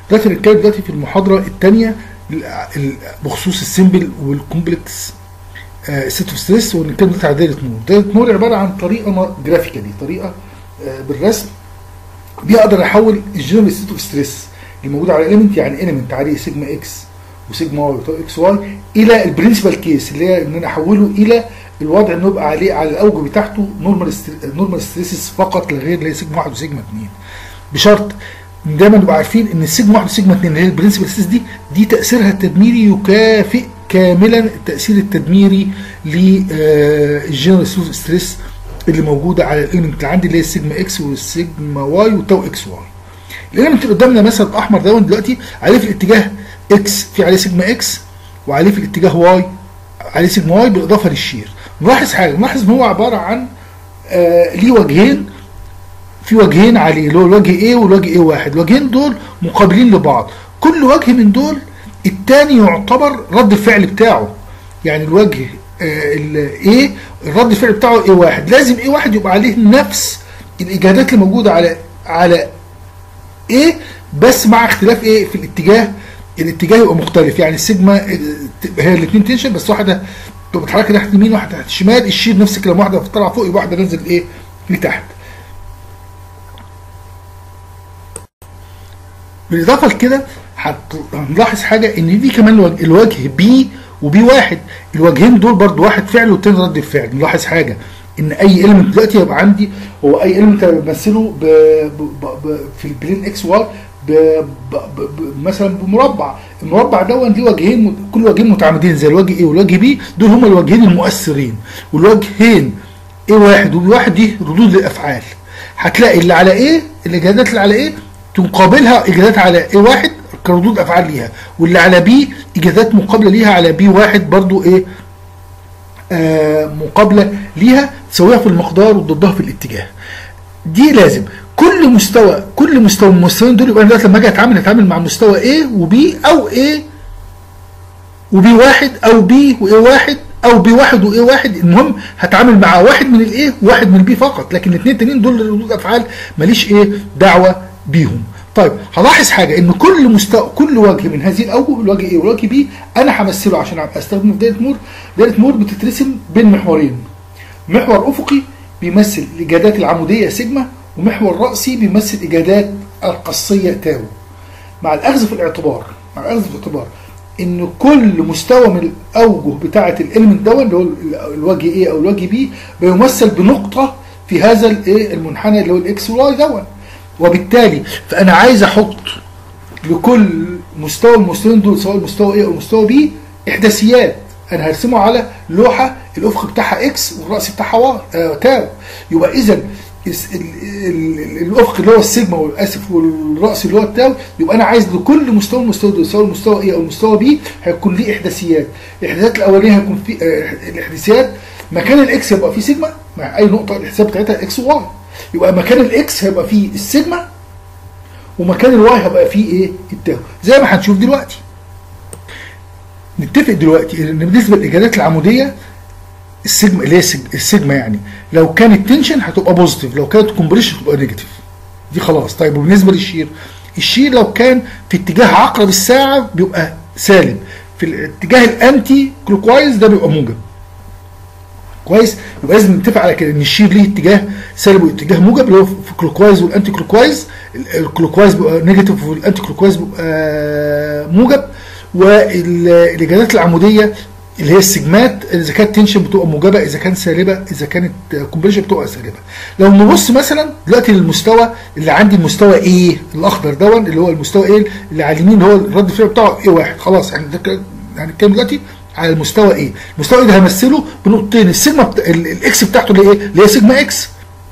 دلوقتي هنتكلم دلوقتي في المحاضره الثانيه بخصوص السيمبل والكومبلكس ستيت اوف ستريس ونتكلم دلوقتي على دايره نور دايره نور عباره عن طريقه جرافيكالي طريقه آه، بالرسم دي اقدر احول الجنرال ستيت اوف ستريس اللي موجود على اليمنت يعني اليمنت عليه سيجما اكس وسيجما واي وتو اكس واي الى البرنسبل كيس اللي هي ان انا احوله الى الوضع انه يبقى عليه على الاوجه بتاعته نورمال نورمال ستريسز فقط لا غير اللي هي سيجما 1 وسيجما 2 بشرط ان دايما نبقى عارفين ان السيجما 1 وسيجما 2 اللي هي البرنسبل ستريس دي دي تاثيرها التدميري يكافئ كاملا التاثير التدميري للجنرال ستريس اللي موجوده على الاليمنت اللي عندي اللي هي السيجما اكس والسيجما واي والتو اكس واي الاليمنت اللي قدامنا مثلا الاحمر ده دلوقتي عليه في الاتجاه اكس في عليه سيجما اكس وعليه في الاتجاه واي عليه سيجما واي بالاضافه للشير نلاحظ حاجه نلاحظ ان هو عباره عن آه ليه وجهين في وجهين عليه اللي هو الوجه A والوجه A واحد الوجهين دول مقابلين لبعض كل وجه من دول الثاني يعتبر رد الفعل بتاعه يعني الوجه ال A الرد الفعل بتاعه A واحد لازم A واحد يبقى عليه نفس الاجهادات اللي موجوده على على A بس مع اختلاف ايه في الاتجاه الاتجاه يبقى مختلف يعني السيجما هي الاثنين تنشن بس واحده تبقى متحركه ناحيه اليمين واحده ناحيه الشمال الشير نفس الكلام واحده طالعه فوق يبقى واحده نازل ايه لتحت بالاضافه لكده هنلاحظ حاجه ان دي كمان الوجه بي وبي واحد الوجهين دول برضو واحد فعل والتاني رد الفعل نلاحظ حاجه ان اي اليمنت دلوقتي هيبقى عندي هو اي اليمنت بمثله ب... ب... ب... في البلين اكس واي ب... ب... ب... مثلا بمربع المربع ده ليه وجهين كل وجهين متعامدين زي الوجه A والوجه B دول هما الوجهين المؤثرين والوجهين A واحد وB واحد دي ردود للافعال هتلاقي اللي على A الاجهادات اللي على A تقابلها اجهادات على A واحد كردود افعال ليها واللي على B اجهادات مقابله ليها على B واحد برضو ايه آه مقابله ليها تساويها في المقدار وضدها في الاتجاه دي لازم كل مستوى كل مستوى من المستويين دول يبقى انا دلوقتي لما اجي اتعامل اتعامل مع مستوى A وB او A وB واحد او B وA واحد او B واحد وA واحد المهم هتعامل مع واحد من الA وواحد من الB فقط لكن الاثنين التانيين دول ردود افعال ماليش ايه دعوه بيهم طيب هلاحظ حاجه ان كل مستوى كل وجه من هذه الاوجه الوجه A والوجه B انا همثله عشان استخدمه في دايره مور دايره مور بتترسم بين محورين محور افقي بيمثل الاجادات العموديه سيجما ومحور رأسي بيمثل إجادات القصية تاو مع الأخذ في الاعتبار مع الأخذ في الاعتبار إن كل مستوى من الأوجه بتاعة الإلمنت ده اللي هو الوجه A أو الوجه B بيمثل بنقطة في هذا الإيه المنحنى اللي هو الإكس والواي دون وبالتالي فأنا عايز أحط لكل مستوى من المستويين دول سواء المستوى A أو المستوى B إحداثيات أنا هرسمه على لوحة الأفق بتاعها إكس والرأس بتاعها واي آه تاو يبقى إذا الافق اللي هو السيجما والاسف والراس اللي هو التاو يبقى انا عايز لكل مستوى مستوى دول سواء المستوى ايه او المستوى بي هيكون ليه احداثيات الاحداثيات الاولانيه هيكون في اه الاحداثيات مكان الاكس هيبقى فيه سيجما مع اي نقطه الاحداثيات بتاعتها اكس وواي يبقى مكان الاكس هيبقى فيه السيجما ومكان الواي هيبقى فيه ايه التاو زي ما هنشوف دلوقتي نتفق دلوقتي ان بالنسبه للاجابات العموديه السيجما اللي هي السيجما يعني لو كانت تنشن هتبقى بوزيتيف لو كانت كومبريشن هتبقى نيجاتيف دي خلاص طيب وبالنسبه للشير الشير لو كان في اتجاه عقرب الساعه بيبقى سالب في الاتجاه الانتي كلوكوايز ده بيبقى موجب كويس يبقى لازم نتفق على كده ان الشير ليه اتجاه سالب واتجاه موجب اللي هو في كلوكوايز والانتي كلوكوايز الكلوكوايز بيبقى نيجاتيف والانتي كلوكوايز بيبقى موجب والاجابات العموديه اللي هي السجمات اذا كانت تنشن بتبقى موجبه اذا كانت سالبه اذا كانت كومبريشن بتبقى سالبه لو نبص مثلا دلوقتي للمستوى اللي عندي المستوى ايه الاخضر دون اللي هو المستوى ايه اللي على اليمين اللي هو الرد الفعل بتاعه ايه واحد خلاص احنا هنتكلم دلوقتي على المستوى ايه المستوى ده همثله بنقطتين السيجما بتا... الاكس بتاعته اللي هي ايه اللي هي سيجما اكس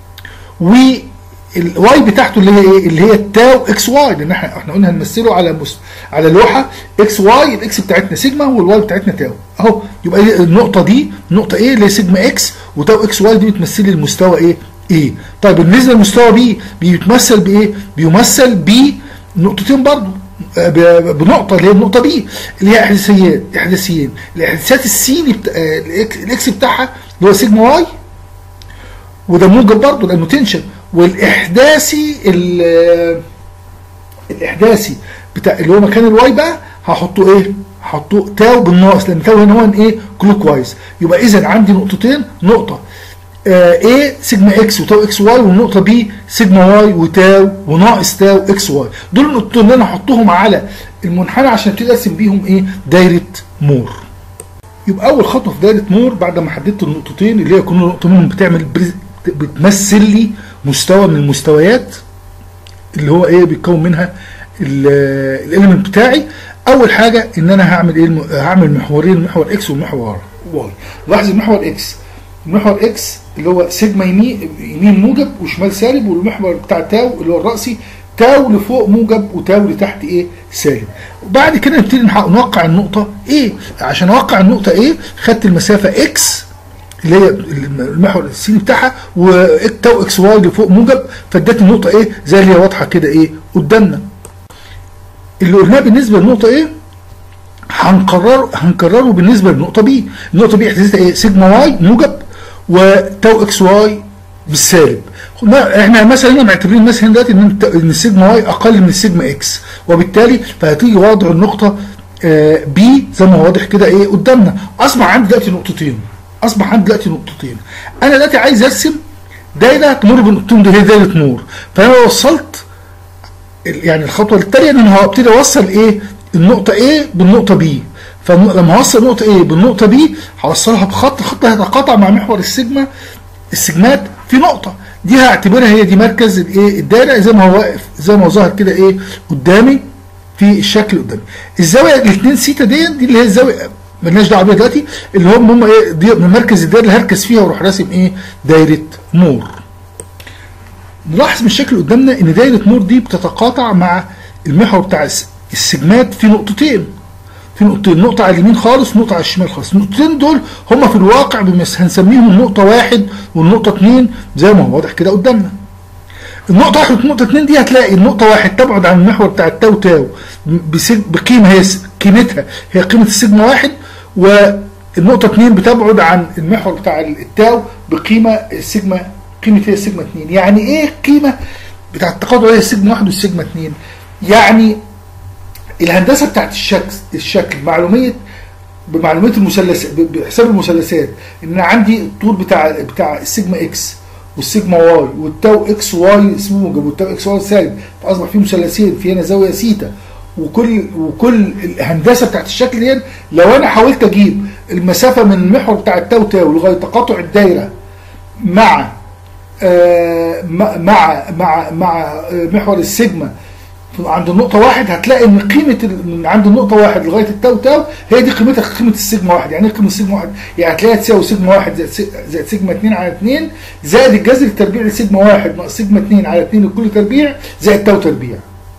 والواي بتاعته اللي هي ايه اللي هي التاو اكس واي لان احنا احنا قلنا هنمثله على مس... على لوحه اكس واي الاكس بتاعتنا سيجما والواي بتاعتنا تاو اهو يبقى النقطه دي نقطه ايه اللي هي سيجما اكس وتاو اكس واي دي بتمثل لي المستوى ايه ايه طيب بالنسبه للمستوى بي بيتمثل بايه بيمثل ب نقطتين برضه بنقطه اللي هي النقطه بي اللي هي احداثيات احداثيين الاحداثيات السي بتا... الاكس بتاعها اللي هو سيجما واي وده موجب برضه لانه تنشن والاحداثي الاحداثي بتاع اللي هو مكان الواي بقى هحطه ايه هحطه تاو بالناقص لان تاو هنا هو ايه كلوك وايز يبقى اذا عندي نقطتين نقطه آه A سيجما اكس وتاو اكس واي والنقطه B سيجما واي وتاو وناقص تاو اكس واي دول النقطتين اللي انا احطهم على المنحنى عشان ابتدي ارسم بيهم ايه دايره مور يبقى اول خطوه في دايره مور بعد ما حددت النقطتين اللي هي كل نقطه منهم بتعمل بريز بتمثل لي مستوى من المستويات اللي هو ايه بيتكون منها الاليمنت بتاعي اول حاجه ان انا هعمل ايه الم- هعمل محورين محور اكس ومحور واي لاحظ المحور اكس المحور اكس اللي هو سيجما يمين يمين موجب وشمال سالب والمحور بتاع تاو اللي هو الرأسي تاو لفوق موجب وتاو لتحت ايه سالب وبعد كده نبتدي نح- نوقع النقطة ايه عشان اوقع النقطة ايه خدت المسافة اكس اللي هي المحور السيني بتاعها وتاو اكس واي لفوق موجب فادت النقطة ايه زي اللي هي واضحة كده ايه قدامنا اللي قلناه بالنسبة للنقطة ايه هنقرر هنكرره بالنسبه للنقطه بي النقطه بي احداثها ايه سيجما واي موجب وتاو اكس واي بالسالب ما- احنا مثلا هنا معتبرين مثلا دلوقتي ان انت- ان السيجما واي اقل من السيجما اكس وبالتالي فهتيجي وضع النقطه بي زي ما هو واضح كده ايه قدامنا اصبح عندي دلوقتي نقطتين اصبح عندي دلوقتي نقطتين انا دلوقتي عايز ارسم دايره تمر بالنقطتين دي هي دايره نور فانا وصلت ال- يعني الخطوه التاليه ان انا هبتدي اوصل ايه النقطه A بالنقطه B فلما اوصل النقطه A بالنقطه B هوصلها بخط الخط هيتقاطع مع محور السيجما السيجمات في نقطه دي هعتبرها هي دي مركز الايه الدايره زي ما هو واقف زي ما هو ظاهر كده ايه قدامي في الشكل قدامي الزاويه الاثنين سيتا دي دي اللي هي الزاويه مالناش دعوه بيها دلوقتي اللي هم هم ايه دي من مركز الدايره اللي هركز فيها واروح راسم ايه دايره مور نلاحظ من الشكل قدامنا ان دايره مور دي بتتقاطع مع المحور بتاع الس- السجمات في نقطتين في نقطتين نقطة على اليمين خالص ونقطة على الشمال خالص النقطتين دول هما في الواقع بمس هنسميهم النقطة واحد والنقطة اتنين زي ما هو واضح كده قدامنا النقطة واحد والنقطة اتنين دي هتلاقي النقطة واحد تبعد عن المحور بتاع التاو تاو بسج- بقيمة هي س- قيمتها هي قيمة السيجما واحد والنقطة اتنين بتبعد عن المحور بتاع التاو بقيمة السيجما قيمة هي السيجما اتنين يعني ايه قيمة بتاع التقاطع هي السيجما واحد والسيجما اتنين يعني الهندسه بتاعت الشكل الشكل معلوميه بمعلوميه المثلث ب- بحساب المثلثات ان انا عندي الطول بتاع بتاع السيجما اكس والسيجما واي والتاو اكس واي اسمه موجب والتاو اكس واي سالب فاصبح في مثلثين في هنا زاويه سيتا وكل وكل الهندسه بتاعت الشكل دي لو انا حاولت اجيب المسافه من المحور بتاع التاو تاو لغايه تقاطع الدايره مع آه، مع مع مع مع آه، محور السيجما عند النقطة واحد هتلاقي ان قيمة ال- من عند النقطة واحد لغاية التاو تاو هي دي قيمتها قيمة السيجما واحد يعني ايه قيمة السيجما واحد؟ يعني هتلاقيها تساوي سيجما واحد زائد سي- زائد سيجما اتنين على اتنين زائد الجذر التربيع لسيجما واحد ناقص سيجما اتنين على اتنين لكل تربيع زائد تاو تربيع.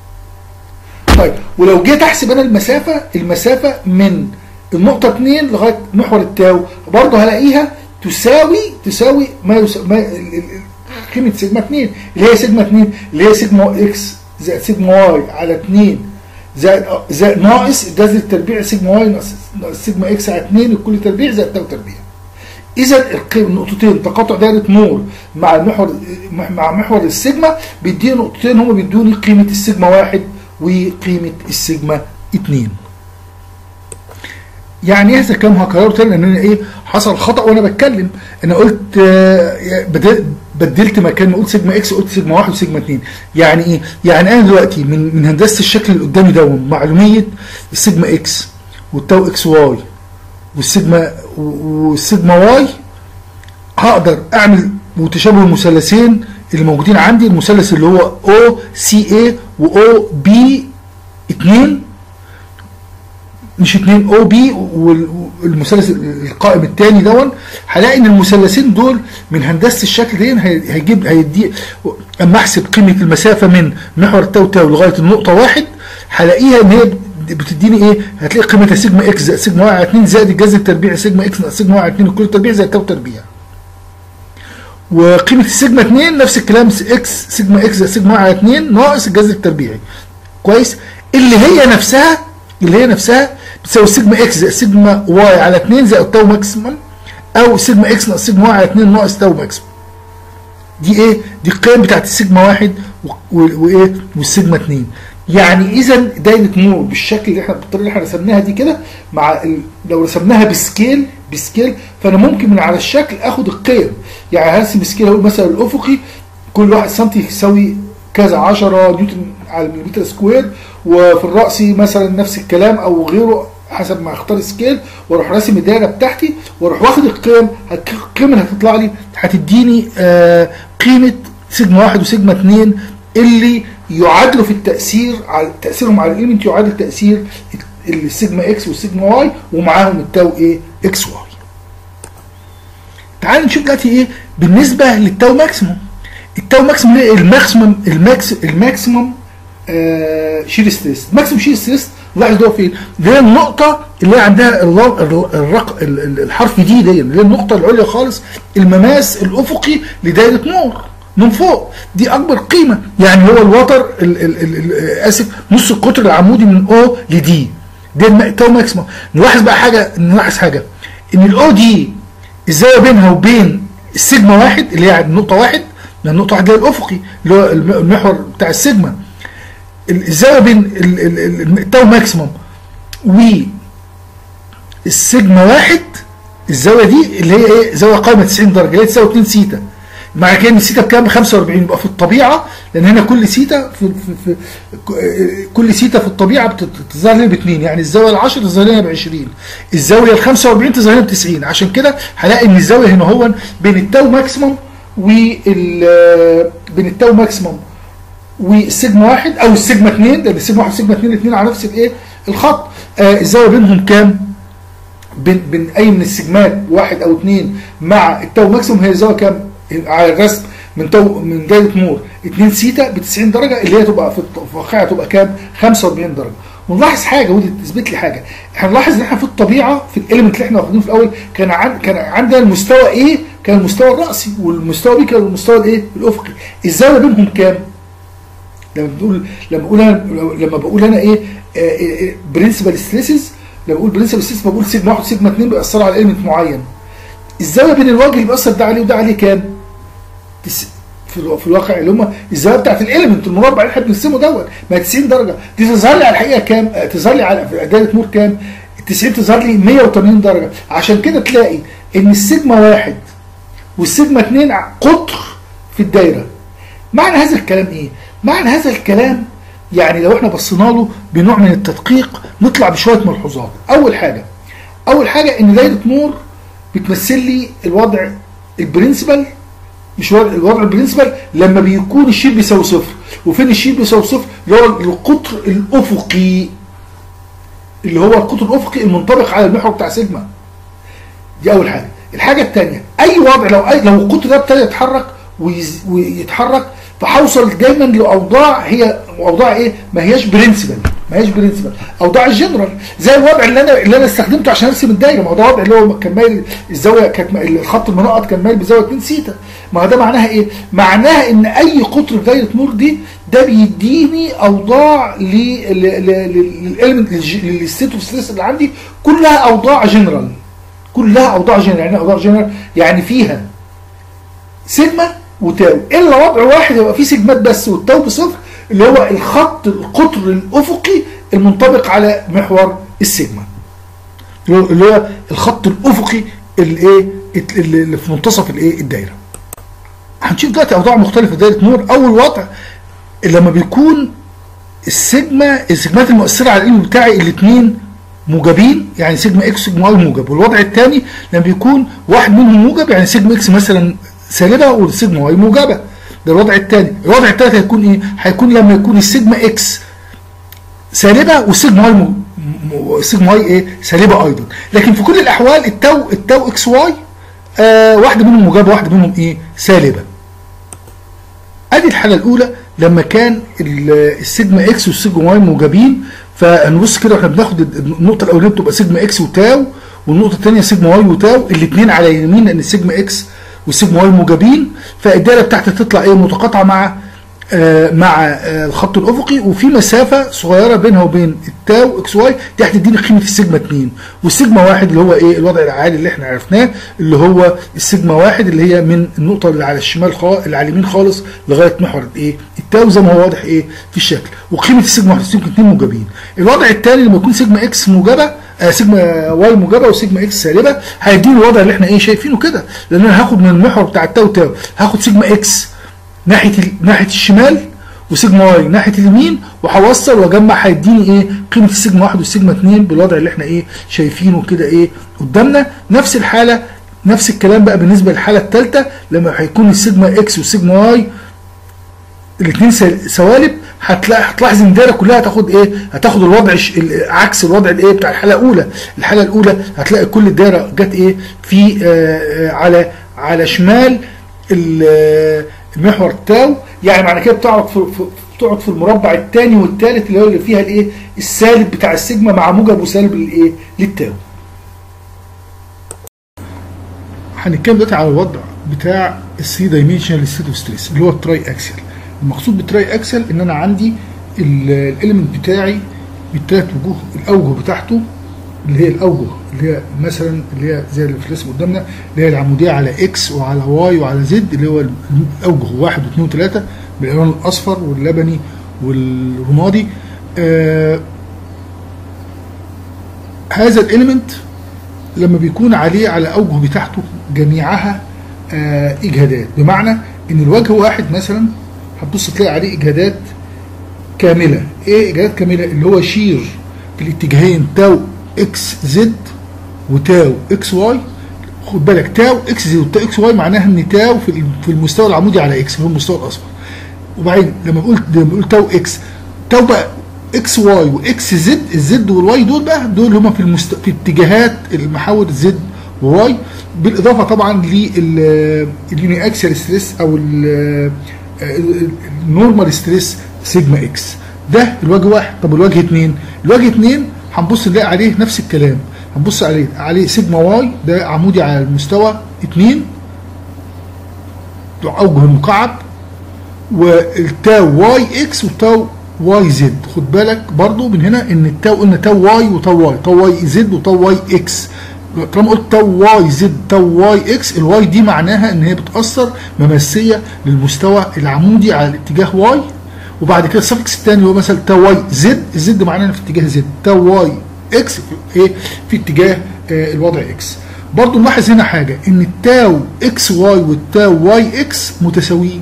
طيب ولو جيت احسب انا المسافة المسافة من النقطة اتنين لغاية محور التاو برضه هلاقيها تساوي تساوي ما, يساوي ما ال- ال- ال- قيمة سيجما 2 اللي هي سيجما 2 اللي هي سيجما اكس زائد سيجما واي على 2 زائد زائد ناقص الجذر التربيع سيجما واي ناقص ناقص سيجما اكس على 2 لكل تربيع زائد تاو تربيع. اذا القيم النقطتين تقاطع دائره مور مع المحور مع محور السيجما بيديني نقطتين هم بيدوني قيمه السيجما واحد وقيمه السيجما 2 يعني ايه كلام هكرره تاني لان انا ايه حصل خطا وانا بتكلم انا قلت آه، بدل- بدلت مكان ما قلت سيجما اكس قلت سيجما واحد وسيجما اتنين يعني ايه؟ يعني انا دلوقتي من من هندسه الشكل اللي قدامي ده معلوميه السيجما اكس والتاو اكس واي والسيجما والسيجما واي هقدر اعمل متشابه المثلثين اللي موجودين عندي المثلث اللي هو او سي اي واو بي 2 مش 2 او بي والمثلث القائم الثاني دون هلاقي ان المثلثين دول من هندسه الشكل دي هي- هيجيب هيدي اما احسب قيمه المسافه من محور التاو تاو لغايه النقطه واحد هلاقيها ان هي بتديني ايه؟ هتلاقي قيمتها سيجما اكس زائد سيجما واي على 2 زائد الجذر التربيعي سيجما اكس ناقص سيجما واي على 2 كل تربيع زائد تاو تربيع. وقيمه السيجما 2 نفس الكلام اكس سيجما اكس زائد سيجما واي على 2 ناقص الجذر التربيعي. كويس؟ اللي هي نفسها اللي هي نفسها بتساوي سيجما اكس زائد سيجما واي على 2 زائد تاو ماكسيمم او سيجما اكس ناقص سيجما واي على 2 ناقص تاو ماكسيمم. دي ايه؟ دي القيم بتاعت السيجما واحد و- و- وايه؟ والسيجما 2 يعني اذا دايره مور بالشكل اللي احنا بالطريقه اللي احنا رسمناها دي كده مع ال... لو رسمناها بسكيل بسكيل فانا ممكن من على الشكل اخد القيم يعني هرسم سكيل اقول مثلا الافقي كل واحد سنتي يساوي كذا 10 نيوتن على المليمتر سكوير وفي الرأسي مثلا نفس الكلام او غيره حسب ما اختار سكيل واروح راسم الدايره بتاعتي واروح واخد القيم القيم اللي هتطلع لي هتديني آه قيمه سيجما واحد وسيجما اثنين اللي يعادلوا في التاثير على تاثيرهم على الايلمنت يعادل تاثير السيجما اكس والسيجما واي ومعاهم التاو ايه اكس واي. تعال نشوف دلوقتي ايه بالنسبه للتاو ماكسيموم التاو ماكسيموم ايه الماكسيموم الماكس الماكسيموم آه شير ستريس الماكسيموم شير ستريس لاحظ ده فين؟ اللي هي النقطة اللي هي عندها الرق الحرف دي دي اللي هي النقطة العليا خالص المماس الأفقي لدايرة نور من فوق دي أكبر قيمة يعني هو الوتر ال ال ال آسف نص القطر العمودي من أو لدي دي التاو ماكسيموم نلاحظ بقى حاجة نلاحظ حاجة إن الأو دي الزاوية بينها وبين السيجما واحد اللي هي نقطة واحد لأن النقطة واحد اللي هي الأفقي اللي هو المحور بتاع السيجما الزاويه بين التاو ماكسيموم والسيجما واحد الزاويه دي اللي هي ايه زاويه قائمه 90 درجه اللي هي تساوي 2 سيتا مع كده ان السيتا بكام 45 يبقى في الطبيعه لان هنا كل سيتا في, في, في كل سيتا في الطبيعه بتظهر لنا ب 2 يعني الزاويه ال 10 تظهر لنا ب 20 الزاويه ال 45 تظهر لنا ب 90 عشان كده هلاقي ان الزاويه هنا هو بين التاو ماكسيموم وال بين التاو ماكسيموم والسيجما واحد او السيجما اثنين لان السيجما واحد والسيجما اثنين الاثنين على نفس الايه الخط آه الزاويه بينهم كام؟ بين بين اي من السيجمات واحد او اثنين مع التو ماكسيموم هي الزاويه كام؟ على الرسم من تو من دايره نور 2 سيتا ب 90 درجه اللي هي تبقى في الواقع تبقى كام؟ 45 درجه ونلاحظ حاجه ودي تثبت لي حاجه احنا نلاحظ ان احنا في الطبيعه في الاليمنت اللي احنا واخدينه في الاول كان عن كان عندنا المستوى ايه كان المستوى الراسي والمستوى بي كان المستوى الايه الافقي الزاويه بينهم كام؟ لما بنقول لما بقول انا لما بقول انا ايه, إيه برنسبل ستريسز لما بقول برنسبل ستريس بقول سيجما 1 وسيجما 2 بيأثروا على اليمنت معين الزاويه بين الوجه اللي بيأثر ده عليه وده عليه كام؟ في, في الواقع اللي هم الزاويه بتاعت الاليمنت المربع اللي احنا بنرسمه دوت ما 90 درجه دي تظهر لي على الحقيقه كام؟ تظهر لي على دايره نور كام؟ ال 90 تظهر لي 180 درجه عشان كده تلاقي ان السيجما واحد والسيجما 2 قطر في الدايره معنى هذا الكلام ايه؟ معنى هذا الكلام يعني لو احنا بصينا له بنوع من التدقيق نطلع بشويه ملحوظات اول حاجه اول حاجه ان دايره نور بتمثل لي الوضع البرنسبل مش الوضع البرنسبل لما بيكون الشير بيساوي صفر وفين الشير بيساوي صفر اللي هو القطر الافقي اللي هو القطر الافقي المنطبق على المحور بتاع سيجما دي اول حاجه الحاجه الثانيه اي وضع لو أي لو القطر ده ابتدى يتحرك ويتحرك فهوصل دايما لاوضاع هي اوضاع ايه ما هياش برنسبل ما هياش برنسبل اوضاع الجنرال زي الوضع اللي انا اللي انا استخدمته عشان ارسم الدايره ما هو ده وضع اللي هو كان مايل الزاويه كانت الخط المنقط كان مايل بزاويه 2 سيتا ما هو ده معناها ايه معناها ان اي قطر في دايره نور دي ده بيديني اوضاع للالمنت للستيت اوف ستريس اللي عندي كلها اوضاع جنرال كلها اوضاع جنرال يعني اوضاع جنرال يعني فيها سيجما وتاو الا وضع واحد يبقى فيه سيجمات بس والتاو بصفر اللي هو الخط القطر الافقي المنطبق على محور السيجما اللي هو الخط الافقي الايه اللي في منتصف الايه الدايره هنشوف دلوقتي اوضاع مختلفه في دايره نور اول وضع لما بيكون السيجما السيجمات المؤثره على العلم بتاعي الاثنين موجبين يعني سيجما اكس وسيجما واي موجب والوضع الثاني لما بيكون واحد منهم موجب يعني سيجما اكس مثلا سالبه والسيجما واي موجبه ده الوضع الثاني الوضع الثالث هيكون ايه هيكون لما يكون السيجما اكس سالبه والسيجما واي م... السيجما واي ايه سالبه ايضا لكن في كل الاحوال التو التو اكس واي آه واحده منهم موجبه واحده منهم ايه سالبه ادي الحاله الاولى لما كان السيجما اكس والسيجما واي موجبين فنبص كده واحنا بناخد النقطه الاولانيه بتبقى سيجما اكس وتاو والنقطه الثانيه سيجما واي وتاو الاثنين على يمين لان السيجما اكس والسيجما واي موجبين فالدايره بتاعتي تطلع ايه متقاطعه مع آه، مع آه، الخط الافقي وفي مسافه صغيره بينها وبين التاو اكس واي دي هتديني قيمه السيجما 2 والسيجما واحد اللي هو ايه الوضع العالي اللي احنا عرفناه اللي هو السيجما واحد اللي هي من النقطه اللي على الشمال خالص اللي على اليمين خالص لغايه محور ايه التاو زي ما هو واضح ايه في الشكل وقيمه السيجما واحد والسيجما 2 موجبين الوضع الثاني لما يكون سيجما اكس موجبه آه سيجما واي موجبه وسيجما اكس سالبه هيديني الوضع اللي احنا ايه شايفينه كده لان انا هاخد من المحور بتاع التاو تاو هاخد سيجما اكس ناحيه ال- ناحيه الشمال وسيجما واي ناحيه اليمين وهوصل واجمع هيديني ايه قيمه السيجما 1 والسيجما 2 بالوضع اللي احنا ايه شايفينه كده ايه قدامنا نفس الحاله نفس الكلام بقى بالنسبه للحاله الثالثه لما هيكون السيجما اكس والسيجما واي الاثنين سوالب هتلاقي هتلاحظ ان الدايره كلها هتاخد ايه؟ هتاخد الوضع ش- ال- عكس الوضع الايه بتاع الحاله الاولى، الحاله الاولى هتلاقي كل الدايره جت ايه؟ في آه آه على على شمال ال- آه، المحور تاو يعني معنى كده بتقعد في في- بتقعد في المربع الثاني والثالث اللي هو اللي فيها الايه؟ السالب بتاع السيجما مع موجب وسالب للايه؟ للتاو. هنتكلم دلوقتي على الوضع بتاع الثري دايمنشنال ستيت اوف ستريس اللي هو التراي اكسل المقصود بالتراي اكسل ان انا عندي الاليمنت بتاعي بالثلاث وجوه الاوجه بتاعته اللي هي الاوجه اللي هي مثلا اللي هي زي اللي في الرسم قدامنا اللي هي العموديه على اكس وعلى واي وعلى زد اللي هو الاوجه واحد واثنين وثلاثه بالالوان الاصفر واللبني والرمادي آه هذا الاليمنت لما بيكون عليه على اوجه بتاعته جميعها آه اجهادات بمعنى ان الوجه واحد مثلا هتبص تلاقي عليه اجهادات كامله ايه اجهادات كامله اللي هو شير في الاتجاهين تاو اكس زد وتاو اكس واي خد بالك تاو اكس زد وتاو اكس واي معناها ان تاو في في المستوى العمودي على اكس اللي هو المستوى الاصفر وبعدين لما نقول لما نقول تاو اكس تاو بقى اكس واي واكس زد الزد والواي دول بقى دول هما في المست... في اتجاهات المحاور زد وواي بالاضافه طبعا لليوني اكسل ستريس او النورمال ستريس سيجما اكس ده الوجه واحد طب الوجه اثنين الوجه اثنين هنبص نلاقي عليه نفس الكلام هنبص عليه عليه سيجما واي ده عمودي على المستوى اثنين اوجه المكعب والتاو واي اكس والتاو واي زد خد بالك برضو من هنا ان التاو قلنا تاو واي وتاو واي تاو واي زد وتاو واي اكس طالما قلت تاو واي زد تاو واي اكس الواي دي معناها ان هي بتاثر مماسيه للمستوى العمودي على الاتجاه واي وبعد كده السفكس الثاني هو مثلا تاو واي زد الزد معناها في اتجاه زد تاو واي اكس في ايه في اتجاه آه الوضع اكس برضو نلاحظ هنا حاجه ان التاو اكس واي والتاو واي اكس متساويين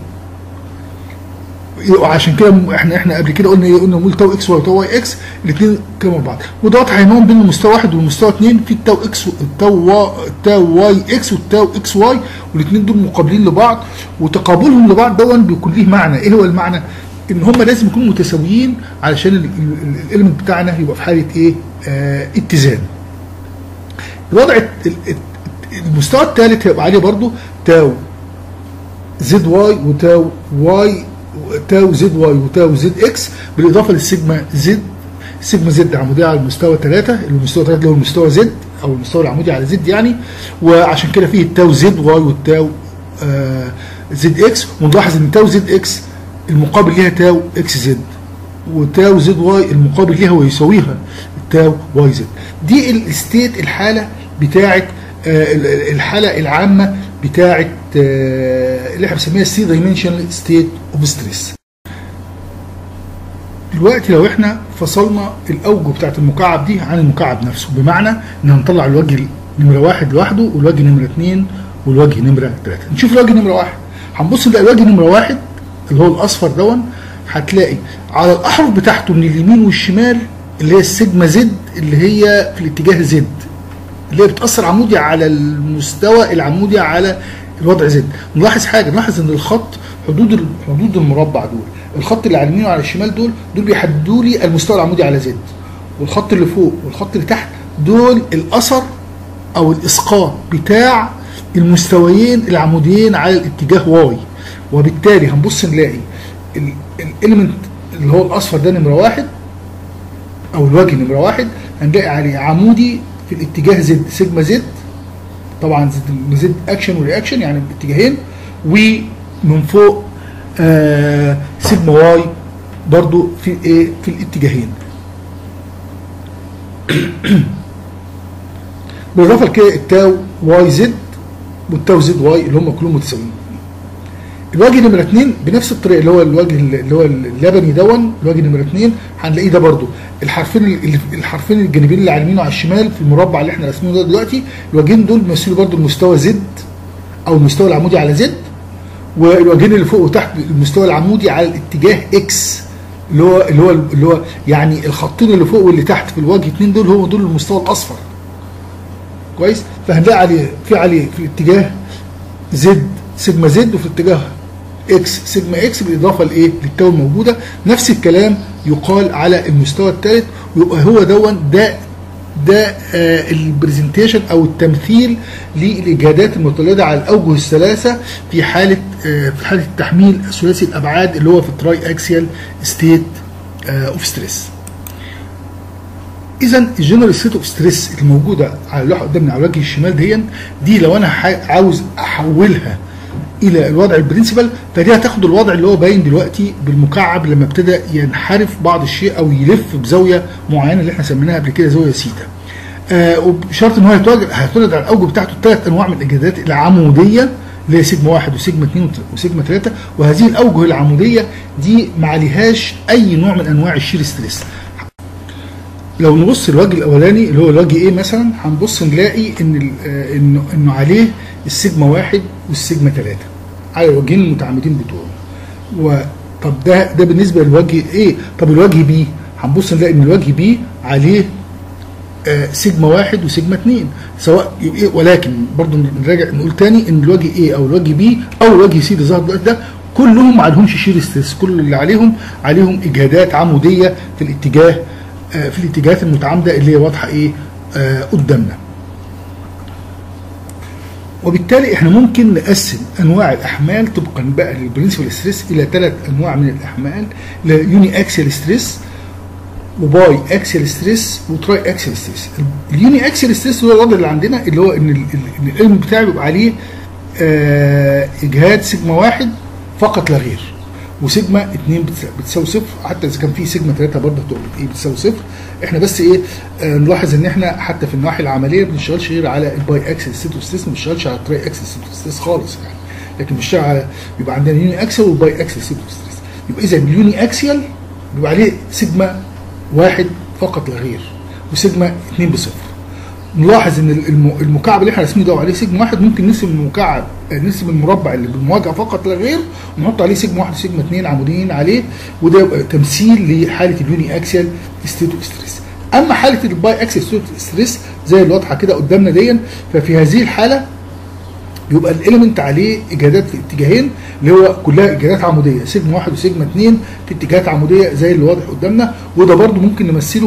وعشان كده احنا احنا قبل كده قلنا ايه قلنا نقول تاو اكس واي وتاو واي اكس الاثنين كانوا بعض ودوت هينهم بين المستوى واحد والمستوى اثنين في التاو اكس التاو وا التاو واي اكس والتاو اكس واي والاثنين دول مقابلين لبعض وتقابلهم لبعض دون بيكون ليه معنى ايه هو المعنى؟ ان هم لازم يكونوا متساويين علشان الاليمنت بتاعنا يبقى في حاله ايه؟ آه اتزان. الوضع المستوى الثالث هيبقى عليه برضو تاو زد واي وتاو واي تاو زد واي وتاو زد اكس بالاضافه للسيجما زد سيجما زد عموديه على المستوى 3 المستوى 3 اللي هو المستوى زد او المستوى العمودي على زد يعني وعشان كده فيه التاو زد واي والتاو آه زد اكس ونلاحظ ان تاو زد اكس المقابل ليها تاو اكس زد وتاو زد واي المقابل ليها ويساويها التاو واي زد دي الستيت الحاله بتاعه آه الحاله العامه بتاعه آه اللي احنا بنسميها السي دايمنشنال ستيت اوف ستريس دلوقتي لو احنا فصلنا الاوجه بتاعت المكعب دي عن المكعب نفسه بمعنى ان هنطلع الوجه نمره واحد لوحده والوجه نمره اثنين والوجه نمره ثلاثه نشوف الوجه نمره واحد هنبص نلاقي الوجه نمره واحد اللي هو الاصفر دون هتلاقي على الاحرف بتاعته من اليمين والشمال اللي هي السيجما زد اللي هي في الاتجاه زد اللي هي بتاثر عمودي على المستوى العمودي على الوضع زد نلاحظ حاجه نلاحظ ان الخط حدود حدود المربع دول الخط اللي على اليمين وعلى الشمال دول دول بيحددوا لي المستوى العمودي على زد والخط اللي فوق والخط اللي تحت دول الاثر او الاسقاط بتاع المستويين العموديين على الاتجاه واي وبالتالي هنبص نلاقي الاليمنت اللي هو الاصفر ده نمره واحد او الوجه نمره واحد هنلاقي عليه عمودي في الاتجاه زد سيجما زد طبعا زد زد اكشن ورياكشن يعني الاتجاهين ومن فوق آه سيجما واي برضو في ايه في الاتجاهين بالاضافه لكده التاو واي زد والتاو زد واي اللي هم كلهم متساويين الوجه نمرة اتنين بنفس الطريقة اللي هو الوجه اللي هو اللبني دون الوجه نمرة اتنين هنلاقيه ده برضو الحرفين اللي الحرفين الجانبين اللي على اليمين وعلى الشمال في المربع اللي احنا راسمينه ده دلوقتي الوجهين دول بيمثلوا برضو المستوى زد او المستوى العمودي على زد والوجهين اللي فوق وتحت المستوى العمودي على الاتجاه اكس اللي هو اللي هو اللي هو يعني الخطين اللي فوق واللي تحت في الوجه اتنين دول هو دول المستوى الاصفر كويس فهنلاقي عليه في عليه في الاتجاه زد سيجما زد وفي الاتجاه اكس سيجما اكس بالاضافه لايه للتو الموجوده نفس الكلام يقال على المستوى الثالث ويبقى هو دون ده ده آه البرزنتيشن او التمثيل للاجهادات المتولده على الاوجه الثلاثه في حاله آه في حاله التحميل ثلاثي الابعاد اللي هو في التراي اكسيال ستيت اوف ستريس اذا الجنرال ستيت اوف ستريس الموجوده على اللوحه قدامنا على الوجه الشمال دي دي لو انا عاوز احولها الى الوضع البرنسبل فدي هتاخد الوضع اللي هو باين دلوقتي بالمكعب لما ابتدى ينحرف بعض الشيء او يلف بزاويه معينه اللي احنا سميناها قبل كده زاويه سيتا. آه وبشرط ان هو يتواجد هيتولد على الاوجه بتاعته ثلاث انواع من الاجهادات العموديه اللي هي سيجما واحد وسيجما اثنين وسيجما ثلاثه وهذه الاوجه العموديه دي ما عليهاش اي نوع من انواع الشير ستريس. لو نبص الوجه الاولاني اللي هو الوجه ايه مثلا هنبص نلاقي ان انه انه عليه السيجما واحد والسيجما ثلاثه على الوجهين المتعامدين بتوعه وطب ده ده بالنسبه للوجه ايه طب الوجه بي هنبص نلاقي ان الوجه بي عليه آه سيجما واحد وسيجما اثنين سواء إيه ولكن برضه نراجع نقول تاني ان الوجه ايه او الوجه بي او الوجه سي اللي ظهر دلوقتي ده كلهم ما عليهمش شير ستريس كل اللي عليهم عليهم اجهادات عموديه في الاتجاه آه في الاتجاهات المتعامده اللي هي واضحه ايه آه قدامنا وبالتالي احنا ممكن نقسم انواع الاحمال طبقا بقى للبرنسبل ستريس الى ثلاث انواع من الاحمال يوني اكسيال ستريس وباي اكسيال ستريس وتراي اكسيال ستريس اليوني اكسيال ستريس هو الوضع اللي عندنا اللي هو ان الالم بتاعي بيبقى عليه آه اجهاد سيجما واحد فقط لا غير وسيجما 2 بتساوي صفر حتى اذا كان في سيجما 3 برضه هتبقى ايه بتساوي صفر احنا بس ايه آه نلاحظ ان احنا حتى في النواحي العمليه ما بنشتغلش غير على الباي اكسل ستيت ستريس ما بنشتغلش على التراي اكسل ستيت ستريس خالص يعني لكن بنشتغل على يبقى عندنا يوني اكسل والباي اكسل ستيت ستريس يبقى اذا اليوني اكسيال بيبقى عليه سيجما واحد فقط لا غير وسيجما 2 بصفر نلاحظ ان المكعب اللي احنا راسمينه ده عليه سيجما واحد ممكن نرسم المكعب نرسم المربع اللي بالمواجهه فقط لا غير ونحط عليه سيجما واحد وسيجما اثنين عموديين عليه وده يبقى تمثيل لحاله اليوني اكسيال ستيت اوف ستريس اما حاله الباي اكسيال ستيت اوف ستريس زي اللي واضحه كده قدامنا دي ففي هذه الحاله يبقى الاليمنت عليه اجهادات في اتجاهين اللي هو كلها اجهادات عموديه سيجما واحد وسيجما اثنين في اتجاهات عموديه زي اللي واضح قدامنا وده برده ممكن نمثله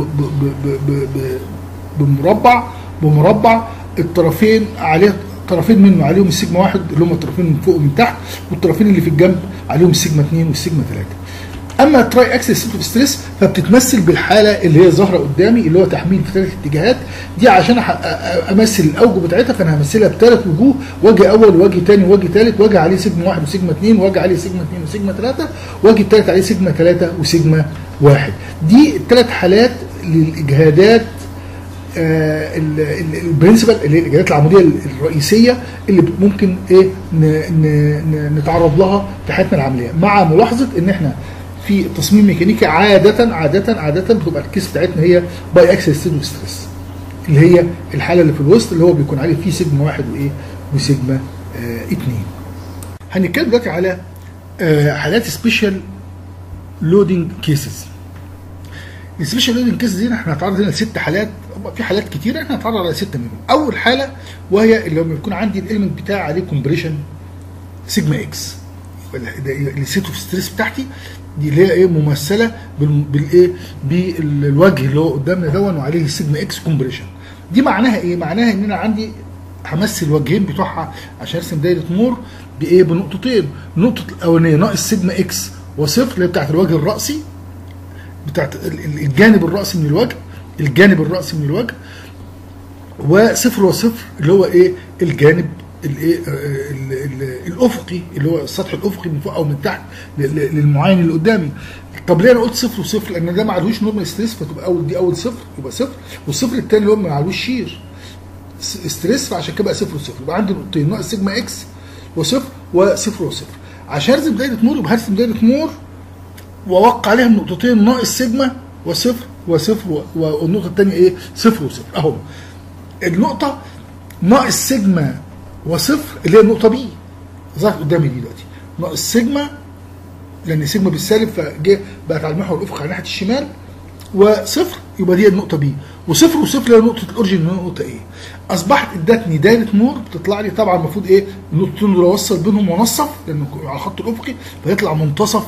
بمربع بمربع الطرفين عليه طرفين منه عليهم السيجما واحد اللي هم الطرفين من فوق ومن تحت والطرفين اللي في الجنب عليهم السيجما 2 والسيجما 3 اما التراي اكسس ستيت اوف ستريس فبتتمثل بالحاله اللي هي ظاهره قدامي اللي هو تحميل في ثلاث اتجاهات دي عشان امثل الاوجه بتاعتها فانا همثلها بثلاث وجوه وجه اول وجه ثاني وجه ثالث وجه عليه سيجما 1 وسيجما 2 وجه عليه سيجما 2 وسيجما 3 وجه الثالث عليه سيجما 3 وسيجما 1 دي الثلاث حالات للاجهادات آه البرنسبل اللي هي الاجابات العموديه الرئيسيه اللي ممكن ايه نتعرض لها في حياتنا العمليه مع ملاحظه ان احنا في تصميم ميكانيكي عاده عاده عاده بتبقى الكيس بتاعتنا هي باي اكسل ستيد ستريس اللي هي الحاله اللي في الوسط اللي هو بيكون عليه فيه سيجما واحد وايه وسيجما آه اثنين. هنتكلم دلوقتي على آه حالات سبيشال لودنج كيسز. السبيشال لودنج كيسز دي احنا هنتعرض هنا لست حالات في حالات كتيره احنا هنتعرض على سته منهم. اول حاله وهي اللي لما يكون عندي الاليمنت بتاعي عليه كومبريشن سيجما اكس السيت اوف ستريس بتاعتي دي اللي هي ايه ممثله بالايه بالوجه اللي هو قدامنا دون وعليه السيجما اكس كومبريشن دي معناها ايه معناها ان انا عندي همثل الوجهين بتوعها عشان ارسم دايره نور بايه بنقطتين النقطه الاولانيه ناقص سيجما اكس وصفر اللي هي بتاعت الوجه الراسي بتاعت الجانب الراسي من الوجه الجانب الراسي من الوجه وصفر وصفر اللي هو ايه الجانب الايه آه، ال- ال- الافقي اللي هو السطح الافقي من فوق او من تحت ل- ل- للمعاين اللي قدامي طب ليه انا قلت صفر وصفر لان ده ما عليهوش نورمال ستريس فتبقى اول دي اول صفر يبقى صفر والصفر الثاني اللي هو ما عليهوش شير س- ستريس فعشان كده بقى صفر وصفر يبقى عندي نقطتين ناقص سيجما اكس وصفر وصفر وصفر عشان ارسم دايره نور يبقى هرسم دايره نور واوقع عليها نقطتين ناقص سيجما وصفر وصفر و- والنقطه الثانيه ايه صفر وصفر اهو النقطه ناقص سيجما وصفر اللي هي النقطه بي ظهرت قدامي دي دلوقتي ناقص سيجما لان سيجما بالسالب فجه بقت على المحور الافقي على ناحيه الشمال وصفر يبقى دي النقطه بي وصفر وصفر اللي هي نقطه الاورجن اللي هي نقطه ايه اصبحت ادتني دايره نور بتطلع لي طبعا المفروض ايه النقطتين دول اوصل بينهم وانصف لانه على الخط الافقي فيطلع منتصف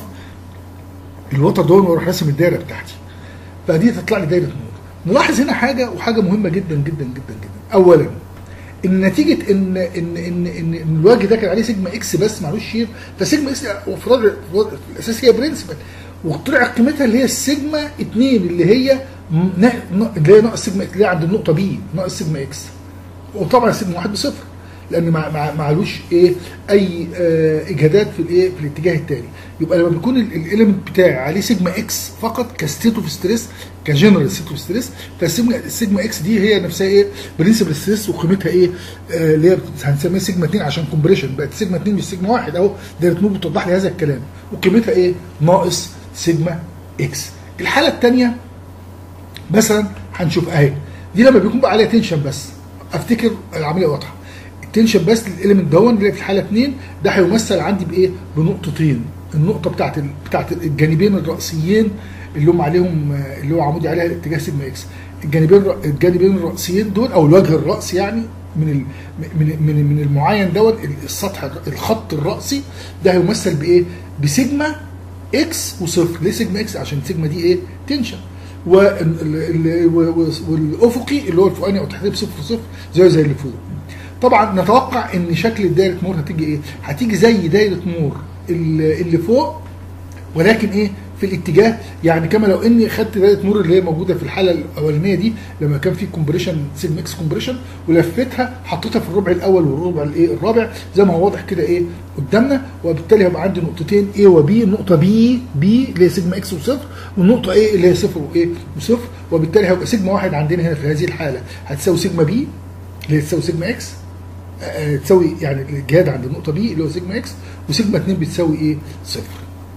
الوتر دول واروح راسم الدايره بتاعتي فدي تطلع لي دايره نور نلاحظ هنا حاجه وحاجه مهمه جدا جدا جدا جدا اولا ان نتيجه ان ان ان ان, إن الوجه ده كان عليه سيجما اكس بس معلوش شير فسيجما اكس وفراد في الاساس هي برنسبل وطلع قيمتها اللي هي السيجما 2 اللي هي م- نا- نا- اللي هي ناقص سيجما اللي هي عند النقطه بي ناقص سيجما اكس وطبعا سيجما واحد بصفر لان ما ما- معلوش ايه اي آه اجهادات في الايه في الاتجاه التاني يبقى لما بيكون الاليمنت بتاعي عليه سيجما اكس فقط كستيت اوف ستريس كجنرال ستيت اوف ستريس فالسيجما السيجما اكس دي هي نفسها ايه برنسبل ستريس وقيمتها ايه آه، اللي هي بت- هنسميها سيجما 2 عشان كومبريشن بقت سيجما 2 مش سيجما 1 اهو دايره نور بتوضح لي هذا الكلام وقيمتها ايه ناقص سيجما اكس الحاله الثانيه مثلا هنشوف اهي دي لما بيكون بقى عليها تنشن بس افتكر العمليه واضحه التنشن بس للاليمنت دون اللي في الحاله 2 ده هيمثل عندي بايه بنقطتين النقطه بتاعت ال... بتاعت الجانبين الرئيسيين اللي هم عليهم آه، اللي هو عمودي عليها اتجاه سيجما اكس الجانبين الر- الجانبين الرئيسيين دول او الوجه الراسي يعني من ال... من من من المعين دوت السطح الر- الخط الراسي ده هيمثل بايه بسيجما اكس وصفر ليه سيجما اكس عشان سيجما دي ايه تنشن وال- ال- و- و- والافقي اللي هو الفوقاني او التحتاني بصفر وصفر زي زي اللي فوق طبعا نتوقع ان شكل دايره مور هتيجي ايه هتيجي زي دايره مور اللي اللي فوق ولكن ايه في الاتجاه يعني كما لو اني خدت دايره نور اللي هي موجوده في الحاله الاولانيه دي لما كان في كومبريشن سيجما اكس كومبريشن ولفتها حطيتها في الربع الاول والربع الايه الرابع زي ما هو واضح كده ايه قدامنا وبالتالي هيبقى عندي نقطتين A وبي النقطه بي بي اللي هي سيجما اكس وصفر والنقطه A اللي هي صفر وايه وصفر وبالتالي هيبقى سيجما واحد عندنا هنا في هذه الحاله هتساوي سيجما بي اللي هي تساوي سيجما اكس آه، تساوي يعني الجهاد عند النقطه بي اللي هو سيجما اكس وسيجما 2 بتساوي ايه صفر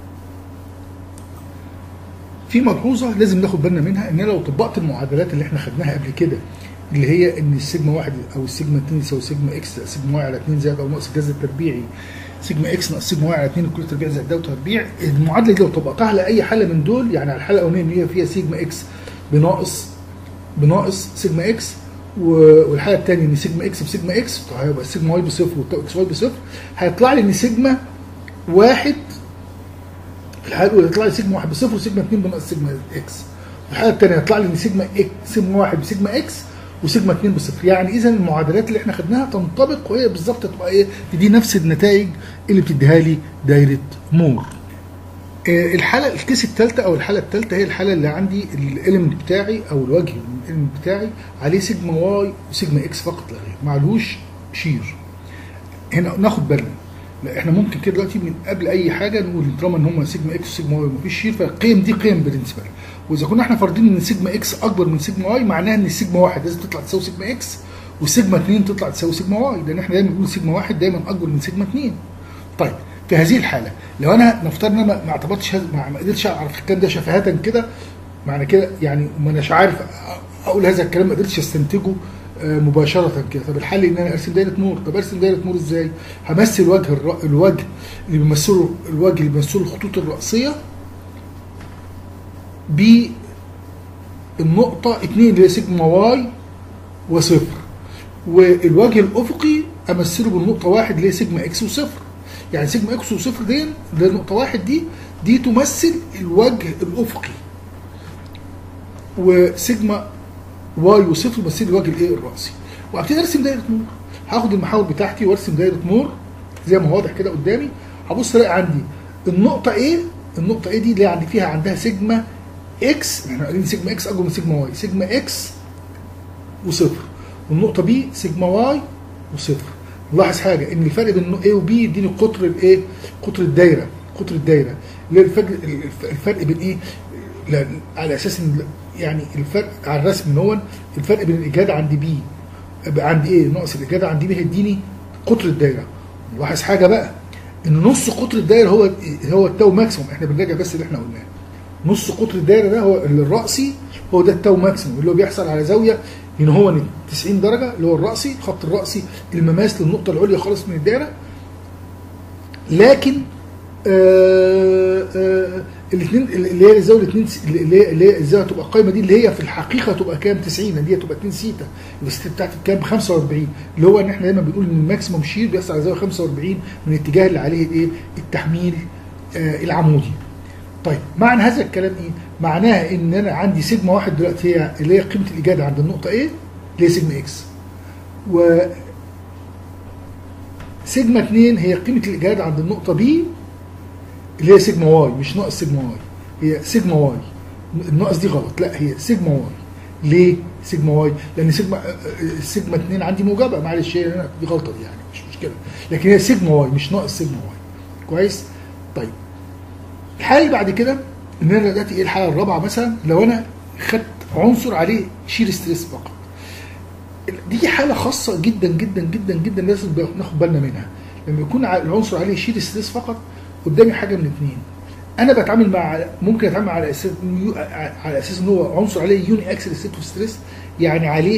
في ملحوظه لازم ناخد بالنا منها ان أنا لو طبقت المعادلات اللي احنا خدناها قبل كده اللي هي ان السيجما واحد او السيجما 2 يساوي سيجما اكس سيجما واحد على 2 زائد او ناقص الجذر التربيعي سيجما اكس ناقص سيجما واحد على 2 كل تربيع زائد ده وتربيع المعادله دي لو طبقتها على اي حاله من دول يعني على الحاله الاولانيه اللي هي فيها سيجما اكس بناقص بناقص سيجما اكس و- والحاله الثانيه ان سيجما اكس بسيجما اكس هيبقى السيجما واي بصفر والتاو اكس واي بصفر هيطلع لي ان سيجما واحد في الحاله الاولى يطلع لي سيجما واحد بصفر وسيجما 2 بناقص سيجما اكس الحاله الثانيه يطلع لي ان سيجما اكس سيجما واحد بسيجما اكس وسيجما 2 بصفر يعني اذا المعادلات اللي احنا خدناها تنطبق وهي بالظبط تبقى ايه تدي نفس النتائج اللي بتديها لي دايره مور آه، الحاله الكيس الثالثه او الحاله الثالثه هي الحاله اللي عندي الاليمنت بتاعي او الوجه من الاليمنت بتاعي عليه سيجما واي وسيجما اكس فقط لا غير معلوش شير هنا ناخد بالنا لا احنا ممكن كده دلوقتي من قبل اي حاجه نقول طالما ان هم سيجما اكس وسيجما واي مفيش شير فالقيم دي قيم بالنسبه لي واذا كنا احنا فارضين ان سيجما اكس اكبر من سيجما واي معناها ان السيجما واحد لازم تطلع تساوي سيجما اكس والسيجما 2 تطلع تساوي سيجما واي لان احنا دايما بنقول سيجما واحد دايما اكبر من سيجما 2 طيب في هذه الحاله لو انا نفترض ان انا ما- ما اعتبرتش هذا- ما ما قدرتش اعرف الكلام ده شفهة كده معنى كده يعني ما اناش عارف أ- اقول هذا الكلام ما قدرتش استنتجه آه، مباشرة كده طب الحل ان انا ارسم دايرة نور طب ارسم دايرة نور ازاي همثل وجه الر... الوجه اللي بيمثله الوجه اللي بيمثله الخطوط الرأسية بالنقطة 2 اللي هي سيجما واي وصفر والوجه الافقي امثله بالنقطه واحد اللي هي سيجما اكس وصفر يعني سيجما اكس وصفر دي اللي هي نقطه واحد دي دي تمثل الوجه الافقي وسيجما واي وصفر يمثل الوجه الايه الراسي وابتدي ارسم دايره نور هاخد المحاور بتاعتي وارسم دايره نور زي ما هو واضح كده قدامي هبص الاقي عندي النقطه ايه النقطه ايه دي اللي عندي فيها عندها سيجما اكس احنا قايلين سيجما اكس اكبر من سيجما واي سيجما اكس وصفر والنقطة بي سيجما واي وصفر نلاحظ حاجه ان الفرق بين A و B يديني قطر الايه قطر الدايره قطر الدايره اللي هو الفرق الفرق بين ايه لا- على اساس ان يعني الفرق على الرسم ان هو الفرق بين الاجاده عند بي عند ايه ناقص الاجاده عند بي هيديني قطر الدايره نلاحظ حاجه بقى ان نص قطر الدايره هو هو التاو ماكسيموم احنا بنراجع بس اللي احنا قلناه نص قطر الدايره ده هو الرأسي هو ده التاو ماكسيموم اللي هو بيحصل على زاويه ان هو 90 درجه اللي هو الرأسي الخط الرأسي المماس للنقطه العليا خالص من الدايره لكن آه آه الاثنين اللي هي الزاويه الاثنين اللي هي اللي هي الزاويه هتبقى القايمه دي اللي هي في الحقيقه تبقى كام 90 دي هتبقى 2 سيتا يبقى السيتا بتاعتي كام 45 اللي هو ان احنا دايما بنقول ان الماكسيموم شير بيحصل على زاويه 45 من الاتجاه اللي عليه الايه التحميل آه العمودي طيب معنى هذا الكلام ايه؟ معناها ان انا عندي سيجما واحد دلوقتي هي اللي هي قيمه الاجاده عند النقطه ايه؟ اللي هي سيجما اكس. و سيجما 2 هي قيمه الاجاده عند النقطه بي اللي هي سيجما واي مش ناقص سيجما واي هي سيجما واي الناقص دي غلط لا هي سيجما واي ليه سيجما واي؟ لان سيجما سيجما 2 عندي موجبه معلش هي هنا دي غلطه دي يعني مش مشكله لكن هي سيجما واي مش ناقص سيجما واي كويس؟ طيب الحاله اللي بعد كده ان انا دلوقتي ايه الحاله الرابعه مثلا لو انا خدت عنصر عليه شير ستريس فقط دي حاله خاصه جدا جدا جدا جدا لازم ناخد بالنا منها لما يكون العنصر عليه شير ستريس فقط قدامي حاجه من اثنين انا بتعامل مع ممكن اتعامل على اساس على اساس ان هو عنصر عليه يوني اكسل ستيت اوف ستريس يعني عليه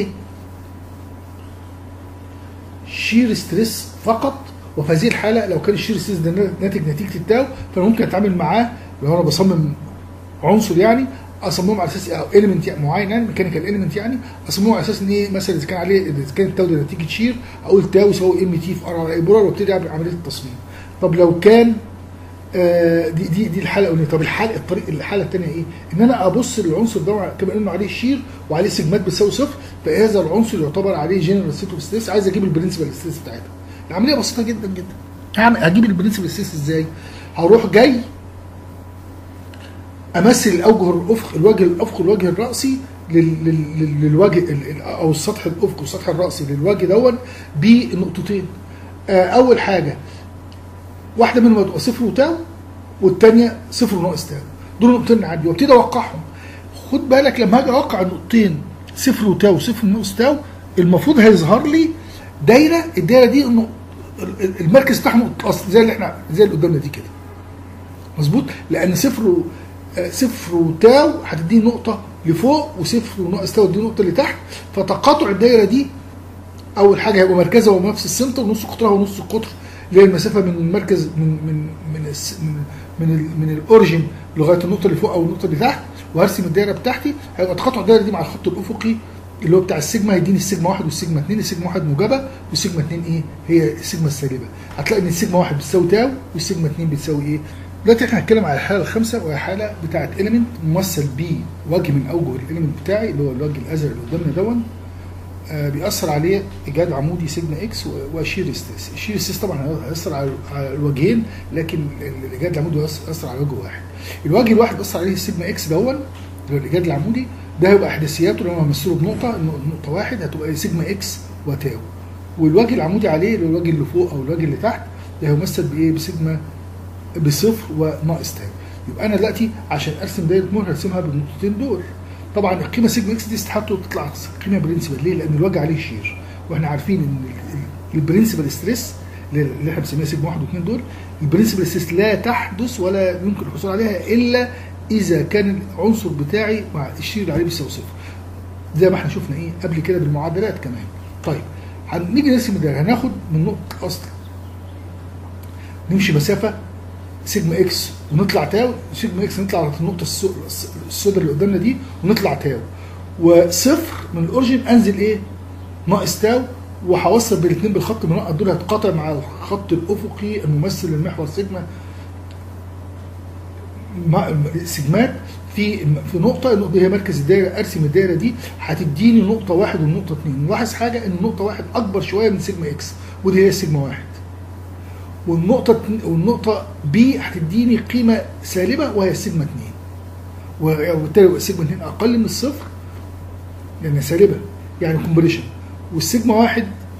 شير ستريس فقط وفي هذه الحاله لو كان الشير ستريس ده ناتج نتيجه التاو فانا ممكن اتعامل معاه لو انا بصمم عنصر يعني اصممه على اساس او اليمنت يعني معين يعني ميكانيكال اليمنت يعني اصممه على اساس ان ايه مثلا اذا كان عليه اذا كان التاو ده نتيجه شير اقول تاو يساوي ام تي في ار على اي برار وابتدي اعمل عمليه التصميم طب لو كان آه دي دي دي الحاله الاولانيه طب الحاله الطريق الحاله الثانيه ايه؟ ان انا ابص للعنصر ده كما انه عليه شير وعليه سيجمات بتساوي صفر فهذا العنصر يعتبر عليه جنرال ستيت اوف ستريس عايز اجيب البرنسبل ستريس بتاعتها. العمليه بسيطه جدا جدا. هعمل هجيب البرنسبل ستريس ازاي؟ هروح جاي امثل الاوجه الافق الوجه الافق الوجه الراسي للوجه او السطح الافقي والسطح الراسي للوجه دون بنقطتين. آه اول حاجه واحده منهم هتبقى صفر وتاو والثانيه صفر وناقص تاو دول نقطتين عندي وابتدي اوقعهم خد بالك لما اجي اوقع النقطتين صفر وتاو وصفر وناقص تاو المفروض هيظهر لي دايره الدايره دي المركز بتاعها نقطه اصل زي اللي احنا زي اللي قدامنا دي كده مظبوط لان صفر و... صفر وتاو هتديني نقطه لفوق وصفر وناقص تاو تديني نقطه لتحت فتقاطع الدايره دي اول حاجه هيبقى مركزها هو نفس السنتر ونص قطرها ونص القطر اللي هي المسافه من المركز من من من الس من من, ال من الاوريجن لغايه النقطه اللي فوق او النقطه اللي تحت وهرسم الدايره بتاعتي هيبقى تقاطع الدايره دي مع الخط الافقي اللي هو بتاع السيجما هيديني السيجما 1 والسيجما 2 السيجما 1 موجبه والسيجما 2 ايه هي السيجما السالبه هتلاقي ان السيجما 1 بتساوي تاو والسيجما 2 بتساوي ايه دلوقتي احنا هنتكلم على الحاله الخامسه وهي حاله بتاعه اليمنت ممثل بوجه من اوجه الاليمنت بتاعي اللي هو الوجه الازرق اللي قدامنا دون آه بيأثر عليه إيجاد عمودي سيجما إكس وشير ستريس، الشير ستريس طبعا هيأثر على الوجهين لكن الإيجاد العمودي هيأثر على وجه واحد. الوجه الواحد بيأثر عليه السيجما إكس دون اللي هو الإيجاد العمودي ده هيبقى إحداثياته لما همثله بنقطة نقطة واحد هتبقى سيجما إكس وتاو. والوجه العمودي عليه اللي هو الوجه اللي فوق أو الوجه اللي تحت ده هيمثل بإيه؟ بسيجما بصفر وناقص تاو. يبقى أنا دلوقتي عشان أرسم دايرة مور هرسمها بالنقطتين دول. طبعا القيمه سيجما اكس دي استحالته تطلع قيمه برنسبل ليه؟ لان الوجه عليه شير واحنا عارفين ان البرنسبل ستريس اللي احنا بنسميها سيجما 1 و2 دول البرنسبل ستريس لا تحدث ولا يمكن الحصول عليها الا اذا كان العنصر بتاعي مع الشير اللي عليه بيساوي صفر. زي ما احنا شفنا ايه قبل كده بالمعادلات كمان. طيب هنيجي نرسم الدايره هناخد من نقطه اصل نمشي مسافه سيجما اكس ونطلع تاو سيجما اكس نطلع على النقطه السوداء اللي قدامنا دي ونطلع تاو وصفر من الاوريجن انزل ايه ناقص تاو وهوصل بالاثنين بالخط المنقط دول هتقاطع مع الخط الافقي الممثل للمحور سيجما سيجمات في في نقطة النقطة دي هي مركز الدايرة ارسم الدايرة دي هتديني نقطة واحد والنقطة اثنين نلاحظ حاجة ان النقطة واحد أكبر شوية من سيجما اكس ودي هي سيجما واحد والنقطة والنقطة بي هتديني قيمة سالبة وهي السيجما 2 وبالتالي السيجما 2 أقل من الصفر لأنها سالبة يعني كومبريشن والسيجما واحد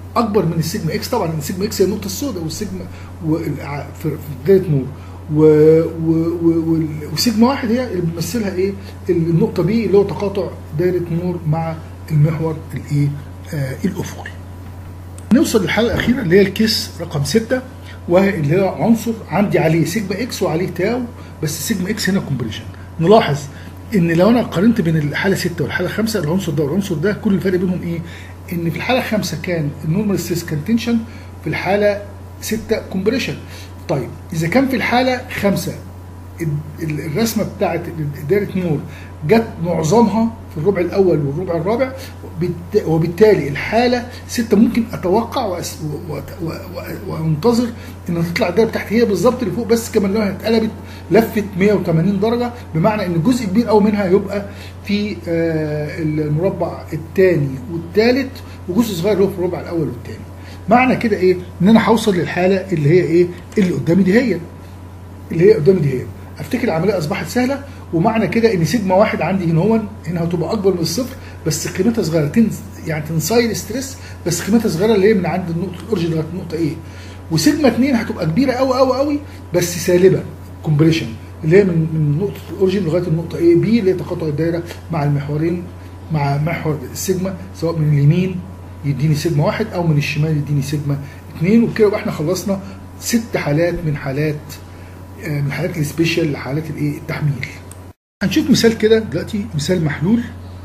اكبر من السيجما اكس طبعا السيجما اكس هي النقطه السوداء والسيجما والع- في في بدايه نور و... و... و... وال- وسيجما واحد هي اللي بتمثلها ايه النقطه بي اللي هو تقاطع دايره نور مع المحور الايه آه الافقي نوصل للحاله الاخيره اللي هي الكيس رقم 6 وهي اللي هي عنصر عندي عليه سيجما اكس وعليه تاو بس سيجما اكس هنا كومبريشن نلاحظ ان لو انا قارنت بين الحاله 6 والحاله 5 العنصر ده والعنصر ده كل الفرق بينهم ايه؟ ان في الحاله 5 كان النورمال ستريس كان تنشن في الحاله 6 كومبريشن طيب اذا كان في الحاله 5 ال- ال- الرسمه بتاعت دايره نور جت معظمها في الربع الاول والربع الرابع بالت- وبالتالي الحاله 6 ممكن اتوقع وأس- و- و- و- وانتظر ان تطلع الدايره بتاعتي هي بالظبط اللي فوق بس كمان لو اتقلبت لفت 180 درجه بمعنى ان جزء كبير قوي منها يبقى في آه، المربع الثاني والثالث وجزء صغير اللي هو في الربع الاول والثاني معنى كده ايه ان انا هوصل للحاله اللي هي ايه اللي قدامي دي هي اللي هي قدامي دي هي افتكر العمليه اصبحت سهله ومعنى كده ان سيجما واحد عندي هنا هو هنا هتبقى اكبر من الصفر بس قيمتها صغيره تنز يعني تنسايل ستريس بس قيمتها صغيره اللي هي من عند النقطه الاوريجن لغايه النقطه ايه وسيجما 2 هتبقى كبيره قوي قوي قوي بس سالبه كومبريشن اللي هي من من نقطه الاوريجن لغايه النقطه ايه بي اللي هي تقاطع الدايره مع المحورين مع محور السيجما سواء من اليمين يديني سيجما واحد او من الشمال يديني سيجما اثنين وبكده يبقى احنا خلصنا ست حالات من حالات آه، من حالات السبيشال لحالات الايه التحميل هنشوف مثال كده دلوقتي مثال محلول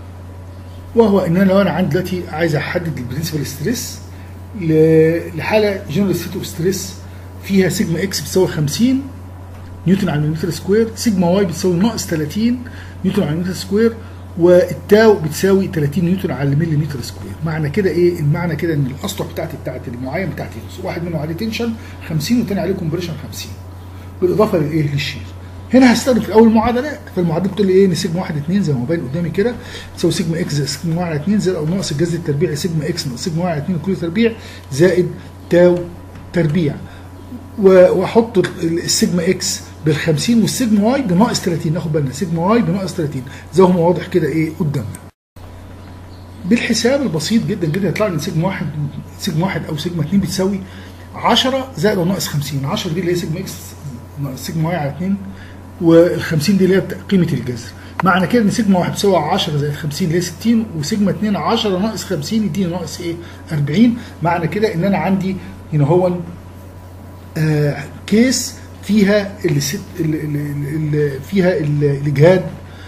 وهو ان انا لو انا عندي دلوقتي عايز احدد البرنسبل ستريس لحاله جنرال ستيت اوف ستريس فيها سيجما اكس بتساوي 50 نيوتن على المتر سكوير سيجما واي بتساوي ناقص 30 نيوتن على المتر سكوير والتاو بتساوي 30 نيوتن على المليمتر سكوير معنى كده ايه المعنى كده ان الاسطح بتاعتي بتاعت المعين بتاعتي واحد منهم عليه تنشن 50 والثاني عليه كومبريشن 50 بالاضافه للايه للشير هنا هستخدم في الاول معادلات فالمعادله بتقول لي ايه ان سيجما 1 2 زي ما هو باين قدامي كده تساوي سيجما اكس زائد سيجما 1 على 2 زائد او ناقص الجذر التربيعي سيجما اكس ناقص سيجما 1 على 2 كل تربيع زائد تاو تربيع و- واحط ال- السيجما اكس بال 50 والسيجما واي بناقص 30 ناخد بالنا سيجما واي بناقص 30 زي ما هو واضح كده ايه قدامنا بالحساب البسيط جدا جدا يطلع لي سيجما واحد سيجما واحد او سيجما 2 بتساوي 10 زائد او ناقص 50 10 دي اللي هي سيجما اكس ناقص سيجما واي على 2 وال 50 دي اللي هي بتا- قيمه الجذر معنى كده ان سيجما واحد بتساوي 10 زائد 50 اللي هي 60 وسيجما 2 10 ناقص 50 يديني ناقص ايه 40 معنى كده ان انا عندي هنا هو آه، كيس فيها الست ال- ال- ال- فيها ال- الاجهاد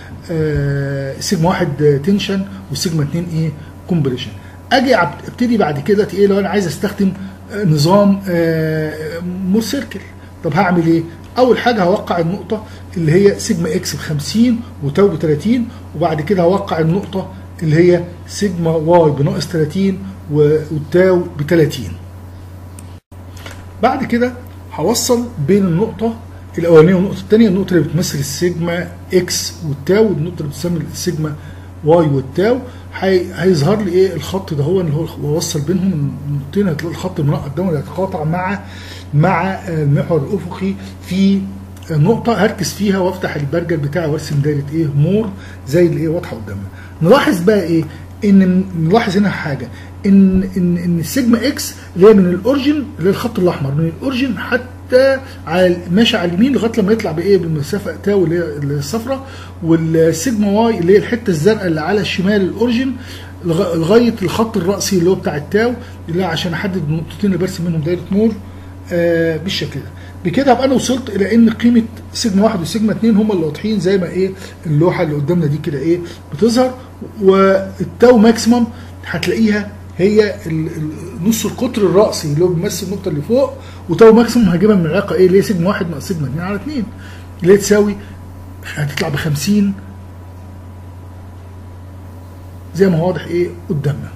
آه، سيجما واحد تنشن وسيجما اتنين ايه كومبريشن اجي أب- ابتدي بعد كده ايه لو انا عايز استخدم آه، نظام آه، مور سيركل طب هعمل ايه؟ اول حاجه هوقع النقطه اللي هي سيجما اكس ب 50 وتاو ب 30 وبعد كده هوقع النقطه اللي هي سيجما واي بناقص 30 و- والتاو ب 30 بعد كده هوصل بين النقطة الأولانية والنقطة الثانية النقطة اللي بتمثل السيجما اكس والتاو والنقطة اللي بتسمى السيجما واي والتاو هي- هيظهر لي ايه الخط ده هو اللي هو بوصل بينهم النقطتين هتلاقي الخط المنقط ده اللي هيتقاطع مع مع آه، المحور الأفقي في نقطة هركز فيها وافتح البرجر بتاعي وارسم دايرة ايه مور زي اللي ايه واضحة قدامنا. نلاحظ بقى ايه ان نلاحظ هنا حاجة ان ان ان السيجما اكس اللي هي من الاورجن اللي هي الخط الاحمر من الاورجن حتى على ماشي على اليمين لغايه لما يطلع بايه بالمسافه تاو اللي هي الصفراء والسيجما واي اللي هي الحته الزرقاء اللي على شمال الاورجن لغا- لغايه الخط الراسي اللي هو بتاع التاو اللي هو عشان احدد النقطتين اللي برسم منهم دايره نور آه بالشكل ده بكده ابقى انا وصلت الى ان قيمه سيجما واحد وسيجما اتنين هم اللي واضحين زي ما ايه اللوحه اللي قدامنا دي كده ايه بتظهر والتاو ماكسيمم هتلاقيها هي ال- ال- نص القطر الراسي اللي هو بيمثل النقطه اللي فوق وتاو ماكسيمم هجيبها من العلاقه ايه اللي هي سيجما واحد ناقص سيجما اتنين على اتنين اللي هي تساوي هتطلع ب 50 زي ما هو واضح ايه قدامنا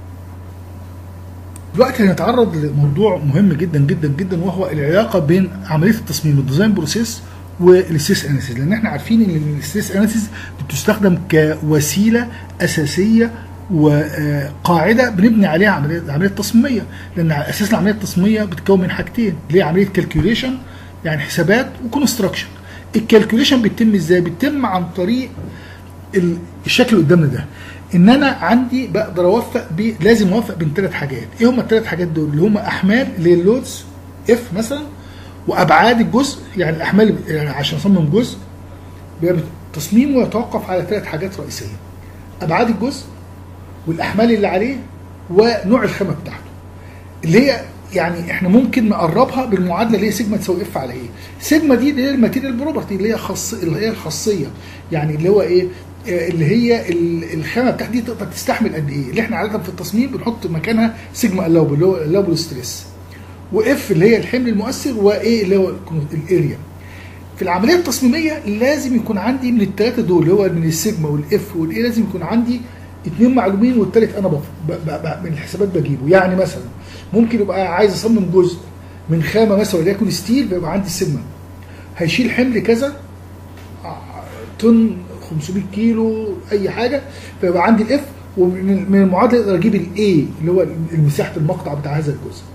دلوقتي هنتعرض لموضوع مهم جدا جدا جدا وهو العلاقه بين عمليه التصميم الديزاين بروسيس والستريس اناليسيس لان احنا عارفين ان الستريس اناليسيس بتستخدم كوسيله اساسيه وقاعده بنبني عليها عمليه العمليه التصميميه لان اساس العمليه التصميميه بتتكون من حاجتين اللي هي عمليه كالكوليشن يعني حسابات وكونستراكشن الكالكوليشن بيتم ازاي بيتم عن طريق ال- الشكل اللي قدامنا ده ان انا عندي بقدر اوفق ب لازم اوفق بين ثلاث حاجات ايه هم الثلاث حاجات دول اللي هم احمال اللي هي اللودز اف مثلا وابعاد الجزء يعني الاحمال يعني عشان اصمم جزء بيبقى تصميمه يتوقف على ثلاث حاجات رئيسيه ابعاد الجزء والاحمال اللي عليه ونوع الخامه بتاعته اللي هي يعني احنا ممكن نقربها بالمعادله اللي هي سيجما تساوي اف على ايه سيجما دي اللي هي الماتيريال بروبرتي اللي هي خاص اللي هي الخاصيه يعني اللي هو ايه آه، اللي هي ال- الخامه بتاعتي دي تقدر تستحمل قد ايه اللي احنا عاده في التصميم بنحط مكانها سيجما الاوبل اللي هو الاوبل ستريس واف اللي هي الحمل المؤثر وايه اللي هو الاريا في العمليه التصميميه لازم يكون عندي من الثلاثه دول اللي هو من السيجما والاف والاي لازم يكون عندي اثنين معلومين والثالث انا بف... ب... ب... ب... من الحسابات بجيبه يعني مثلا ممكن يبقى عايز اصمم جزء من خامه مثلا وليكن ستيل فيبقى عندي السيجما هيشيل حمل كذا آه، طن 500 كيلو اي حاجه فيبقى عندي الاف ومن من المعادله اقدر اجيب الاي اللي هو مساحه المقطع بتاع هذا الجزء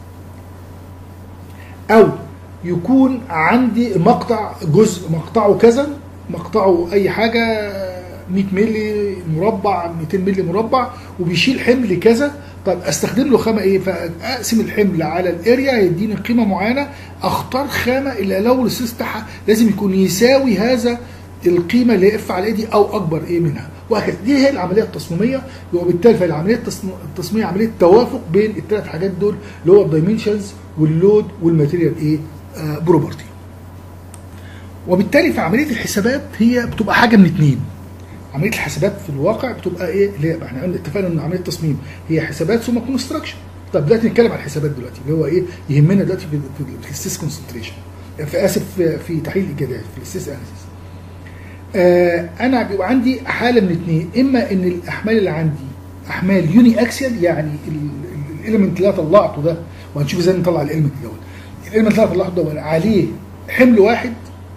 او يكون عندي مقطع جزء مقطعه كذا مقطعه اي حاجه 100 مللي مربع 200 مللي مربع وبيشيل حمل كذا طب استخدم له خامه ايه فاقسم الحمل على الاريا هيديني قيمه معينه اختار خامه اللي لو السيس بتاعها لازم يكون يساوي هذا القيمه اللي اف على دي او اكبر ايه منها وهكذا دي هي العمليه التصميميه وبالتالي فالعمليه التصم- التصميميه عمليه توافق بين الثلاث حاجات دول اللي هو الدايمنشنز واللود والماتيريال ايه آه بروبرتي وبالتالي في عمليه الحسابات هي بتبقى حاجه من اتنين عمليه الحسابات في الواقع بتبقى ايه اللي هي احنا قلنا اتفقنا ان عمليه التصميم هي حسابات ثم كونستراكشن طب دلوقتي نتكلم عن الحسابات دلوقتي اللي هو ايه يهمنا دلوقتي في في- في السيس كونسنتريشن في اسف في- في تحليل الاجابات في السيس اناليسيس آه انا بيبقى عندي حاله من اثنين اما ان الاحمال اللي عندي احمال يوني اكسيال يعني الاليمنت اللي أنا طلعته ده وهنشوف ازاي نطلع الاليمنت دوت الاليمنت اللي أنا طلعته ده عليه حمل واحد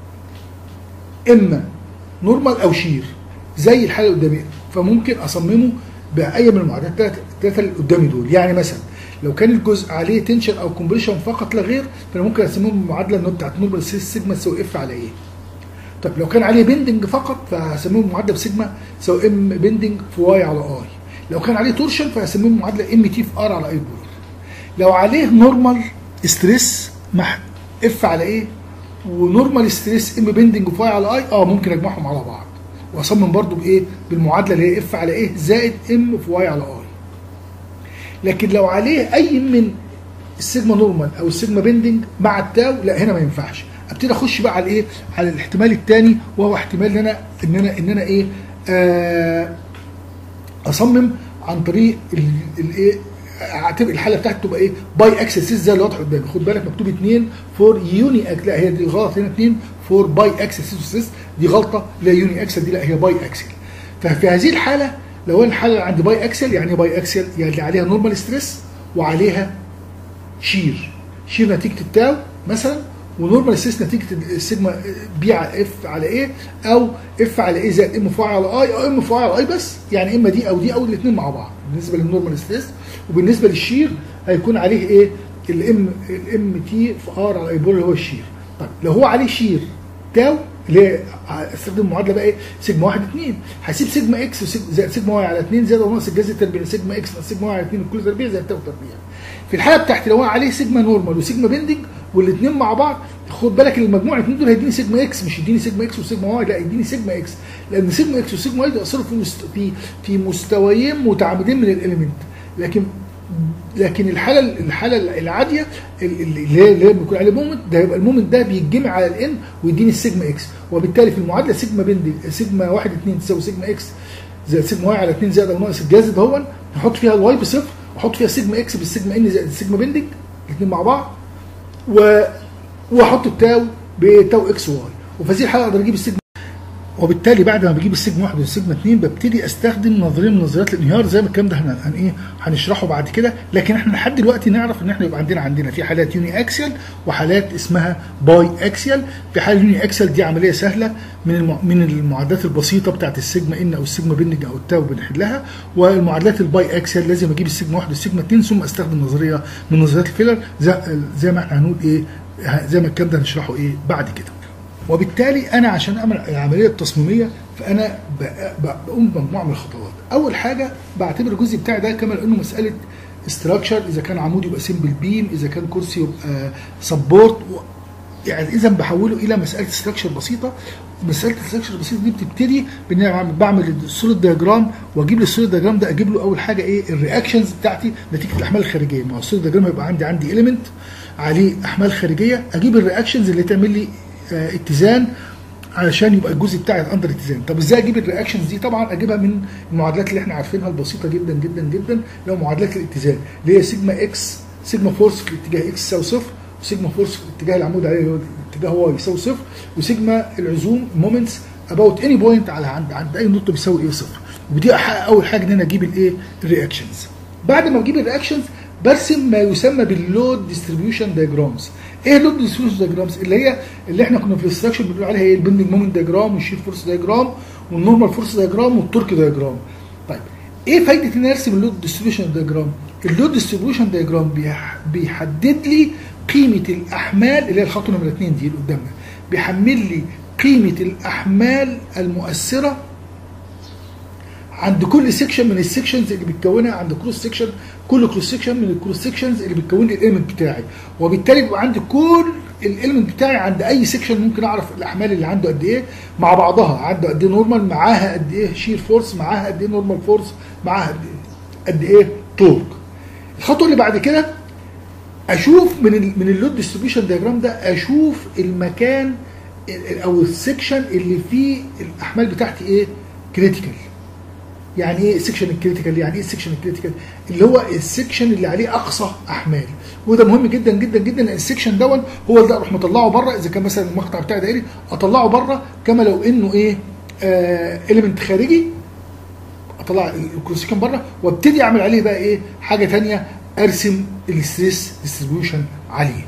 اما نورمال او شير زي الحاله اللي قدامي فممكن اصممه باي من المعادلات الثلاثه الثلاثه اللي قدامي دول يعني مثلا لو كان الجزء عليه تنشن او كومبريشن فقط لا غير فانا ممكن اصممه بالمعادله اللي هو بتاعت نورمال سيجما تساوي اف على ايه طب لو كان عليه بندنج فقط فهسميه معادله بسيجما تساوي ام بندنج في واي على اي لو كان عليه تورشن فهسميه معادله ام تي في ار على اي بولر لو عليه نورمال ستريس مع اف على ايه ونورمال ستريس ام بندنج في واي على اي اه ممكن اجمعهم على بعض واصمم برضو بايه بالمعادله اللي هي اف على ايه زائد ام في واي على اي لكن لو عليه اي من السيجما نورمال او السيجما بندنج مع التاو لا هنا ما ينفعش ابتدي اخش بقى على ايه على الاحتمال الثاني وهو احتمال ان انا ان انا ان انا ايه آه اصمم عن طريق الايه اعتبر الحاله بتاعتي تبقى ايه باي اكسل زي اللي واضح قدامي خد بالك مكتوب 2 فور يوني اك لا هي دي غلط هنا 2 فور باي اكسل سيس دي غلطه لا يوني اكسل دي لا هي باي اكسل ففي هذه الحاله لو انا الحاله اللي عندي باي اكسل يعني باي اكسل يعني اللي عليها نورمال ستريس وعليها شير شير نتيجه التاو مثلا ونورمال ستريس نتيجه السيجما بي على اف على ايه او اف على ايه زائد ام فاي على اي او ام فاي على اي بس يعني اما دي او دي او الاثنين مع بعض بالنسبه للنورمال ستريس وبالنسبه للشير هيكون عليه ايه الام الام تي في ار على اي بول اللي هو الشير طيب لو هو عليه شير تاو اللي هي استخدم المعادله بقى ايه سيجما 1 2 هسيب سيجما اكس زائد سيجما واي على 2 زائد وناقص الجذر التربيعي سيجما اكس ناقص سيجما واي على 2 كل تربيع زائد تاو تربيع في الحاله بتاعتي لو انا عليه سيجما نورمال وسيجما بندنج والاثنين مع بعض خد بالك ان المجموع الاثنين دول هيديني سيجما اكس مش يديني سيجما اكس وسيجما واي لا يديني سيجما اكس لان سيجما اكس وسيجما واي بيأثروا في مست... في في مستويين متعامدين من الاليمنت لكن لكن الحاله الحاله العاديه اللي هي اللي هي بيكون عليه مومنت ده يبقى المومنت ده بيتجمع على الان ويديني السيجما اكس وبالتالي في المعادله سيجما بند سيجما 1 2 تساوي سيجما اكس زائد سيجما واي على 2 زائد او ناقص الجاذب دهون نحط فيها الواي بصفر واحط فيها سيجما اكس بالسيجما ان زائد السيجما بندنج الاثنين مع بعض و واحط التاو بتاو اكس واي وفي هذه الحاله اقدر اجيب السيجما وبالتالي بعد ما بجيب السيجما 1 والسيجما 2 ببتدي استخدم نظريه من نظريات الانهيار زي ما الكلام ده هن هن ايه هنشرحه بعد كده لكن احنا لحد دلوقتي نعرف ان احنا يبقى عندنا عندنا في حالات يوني اكسيال وحالات اسمها باي اكسيال في حاله يوني اكسيال دي عمليه سهله من الم... من المعادلات البسيطه بتاعت السيجما ان او السيجما بنج او التاو بنحلها والمعادلات الباي اكسيال لازم اجيب السيجما 1 والسيجما 2 ثم استخدم نظريه من نظريات الفيلر زي, زي ما احنا هنقول ايه زي ما الكلام ده هنشرحه ايه بعد كده وبالتالي انا عشان اعمل العمليه التصميميه فانا ب- ب- بقوم بمجموعه من الخطوات اول حاجه بعتبر الجزء بتاعي ده كما انه مساله استراكشر اذا كان عمود يبقى سيمبل بيم اذا كان كرسي يبقى سبورت يعني اذا بحوله الى مساله استراكشر بسيطه مساله الاستراكشر البسيطه دي بتبتدي بان انا بعمل- بعمل السوليد دياجرام واجيب لي السوليد دياجرام ده اجيب له اول حاجه ايه الرياكشنز بتاعتي نتيجه الاحمال الخارجيه ما هو السوليد دياجرام هيبقى عندي عندي اليمنت عليه احمال خارجيه اجيب الرياكشنز اللي تعمل لي آه اتزان علشان يبقى الجزء بتاعي اندر اتزان طب ازاي اجيب الرياكشنز دي طبعا اجيبها من المعادلات اللي احنا عارفينها البسيطه جدا جدا جدا اللي هو معادلات الاتزان اللي هي سيجما اكس سيجما فورس في الاتجاه اكس يساوي صفر وسيجما فورس في الاتجاه العمود عليه اللي هو الاتجاه واي يساوي صفر وسيجما العزوم مومنتس اباوت اني بوينت على عند عند اي نقطه بيساوي ايه صفر ودي أح- اول حاجه ان انا اجيب الايه الرياكشنز بعد ما اجيب الرياكشنز برسم ما يسمى باللود ديستريبيوشن دايجرامز ايه اللود ديستريبيوشن دايجرامز اللي هي اللي احنا كنا في الاستراكشر بنقول عليها ايه البندنج مومنت دايجرام والشير فورس دايجرام والنورمال فورس دايجرام والتورك دايجرام طيب ايه فايده ان أنا ارسم اللود ديستريبيوشن دايجرام اللود ديستريبيوشن دايجرام بيح- بيحدد لي قيمه الاحمال اللي هي الخطوه نمره 2 دي اللي قدامنا بيحمل لي قيمه الاحمال المؤثره عند كل سيكشن من السيكشنز اللي بتكونها عند كروس سيكشن كل كروس سيكشن من الكروس سيكشنز اللي بتكون لي الاليمنت بتاعي وبالتالي بيبقى عندي كل الاليمنت بتاعي عند اي سيكشن ممكن اعرف الاحمال اللي عنده قد ايه مع بعضها عنده قد ايه نورمال معاها قد ايه شير فورس معاها قد ايه نورمال فورس معاها قد ايه قد ايه تورك الخطوه اللي بعد كده اشوف من ال من اللود ديستريبيوشن دياجرام ده اشوف المكان ال- او السكشن اللي فيه الاحمال بتاعتي ايه كريتيكال يعني ايه السكشن الكريتيكال يعني ايه السكشن الكريتيكال اللي هو السكشن اللي عليه اقصى احمال وده مهم جدا جدا جدا لان السكشن دون هو اللي اروح مطلعه بره اذا كان مثلا المقطع بتاعي دائري اطلعه بره كما لو انه ايه آه اليمنت خارجي اطلع الكروسيكون بره وابتدي اعمل عليه بقى ايه حاجه ثانيه ارسم الستريس ديستريبيوشن عليه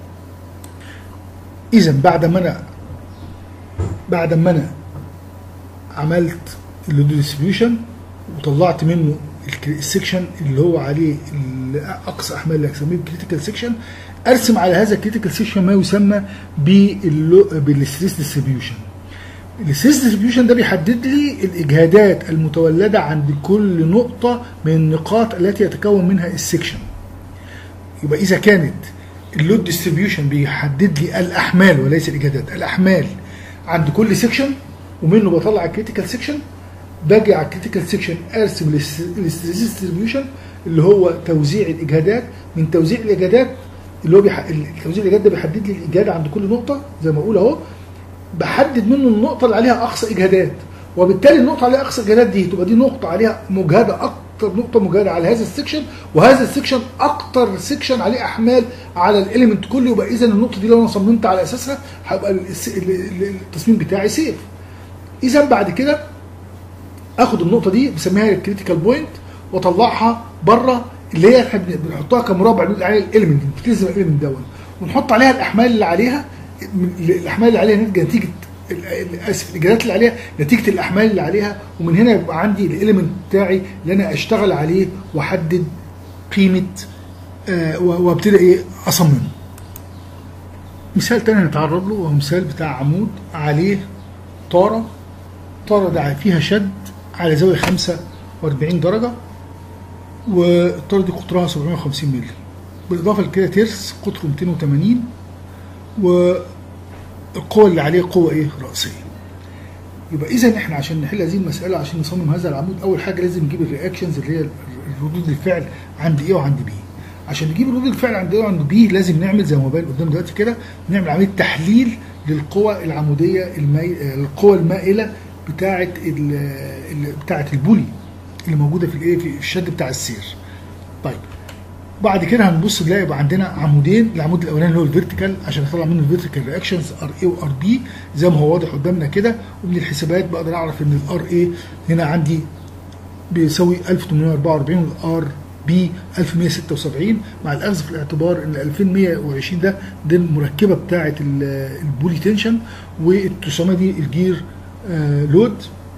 اذا بعد ما انا بعد ما انا عملت اللود ديستريبيوشن وطلعت منه الك- السكشن اللي هو عليه ال- اقصى احمال اللي هسميه الكريتيكال سكشن ارسم على هذا الكريتيكال سكشن ما يسمى باللو- بالستريس ديستريبيوشن الستريس ديستريبيوشن ده بيحدد لي الاجهادات المتولده عند كل نقطه من النقاط التي يتكون منها السكشن يبقى اذا كانت اللود ديستريبيوشن بيحدد لي الاحمال وليس الاجهادات الاحمال عند كل سيكشن ومنه بطلع الكريتيكال سيكشن باجي على الكريتيكال سيكشن ارسم الستريس ديستريبيوشن اللي هو توزيع الاجهادات من توزيع الاجهادات اللي هو بيح... توزيع الاجهاد ده بيحدد لي الاجهاد عند كل نقطه زي ما اقول اهو بحدد منه النقطه اللي عليها اقصى اجهادات وبالتالي النقطه عليها اقصى اجهادات دي تبقى دي نقطه عليها مجهده اكتر نقطه مجهده على هذا السكشن وهذا السكشن اكتر سكشن عليه احمال على الاليمنت كله يبقى اذا النقطه دي لو انا صممت على اساسها هيبقى الس- ال- ال- التصميم بتاعي سيف اذا بعد كده اخد النقطه دي بسميها الكريتيكال بوينت واطلعها بره اللي هي احنا بن- بنحطها كمربع بنقول عليها الاليمنت بتلزم الاليمنت دون ونحط عليها الاحمال اللي عليها من- الاحمال اللي عليها ناتجه نتيجه ال- ال- اسف الاجابات اللي عليها نتيجه الاحمال اللي عليها ومن هنا يبقى عندي الاليمنت بتاعي اللي انا اشتغل عليه واحدد قيمه آه و- وابتدي ايه اصممه مثال تاني هنتعرض له وهو مثال بتاع عمود عليه طاره طاره ده فيها شد على زاويه 45 درجه والطاره دي قطرها 750 مللي بالاضافه لكده ترس قطره 280 والقوه اللي عليه قوه ايه راسيه يبقى اذا احنا عشان نحل هذه المساله عشان نصمم هذا العمود اول حاجه لازم نجيب الرياكشنز اللي هي ردود الفعل عند ايه وعند بي عشان نجيب ردود الفعل عند ايه وعند بي لازم نعمل زي ما باين قدام دلوقتي كده نعمل عمليه تحليل للقوى العموديه المي... القوى المائله بتاعه ال... ال- بتاعه البولي اللي موجوده في الايه في الشد بتاع السير طيب بعد كده هنبص نلاقي يبقى عندنا عمودين العمود الاولاني اللي هو الفيرتيكال عشان اطلع منه الفيرتيكال رياكشنز ار اي وار بي زي ما هو واضح قدامنا كده ومن الحسابات بقدر اعرف ان الار اي هنا عندي بيساوي 1844 والار بي 1176 مع الاخذ في الاعتبار ان 2120 ده دي المركبه بتاعه ال- البولي تنشن وال900 دي الجير آه لود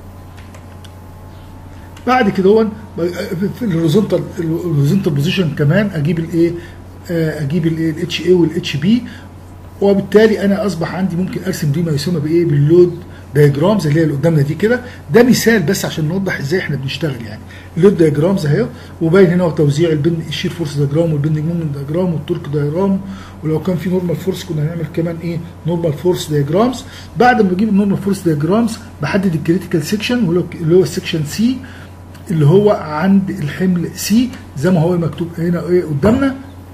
بعد كده هون في الهوريزونتال الهوريزونتال بوزيشن كمان اجيب الايه آه، اجيب الايه الاتش اي والاتش بي وبالتالي انا اصبح عندي ممكن ارسم دي ما يسمى بايه باللود دايجرامز اللي هي اللي قدامنا دي كده ده مثال بس عشان نوضح ازاي احنا بنشتغل يعني اللود دايجرامز اهي وباين هنا هو توزيع البن الشير فورس دايجرام والبندنج مومنت دايجرام والتورك دايجرام ولو كان في نورمال فورس كنا هنعمل كمان ايه نورمال فورس دايجرامز بعد ما بجيب النورمال فورس دايجرامز بحدد الكريتيكال سيكشن اللي هو السيكشن سي اللي هو عند الحمل سي زي ما هو مكتوب هنا ايه قدامنا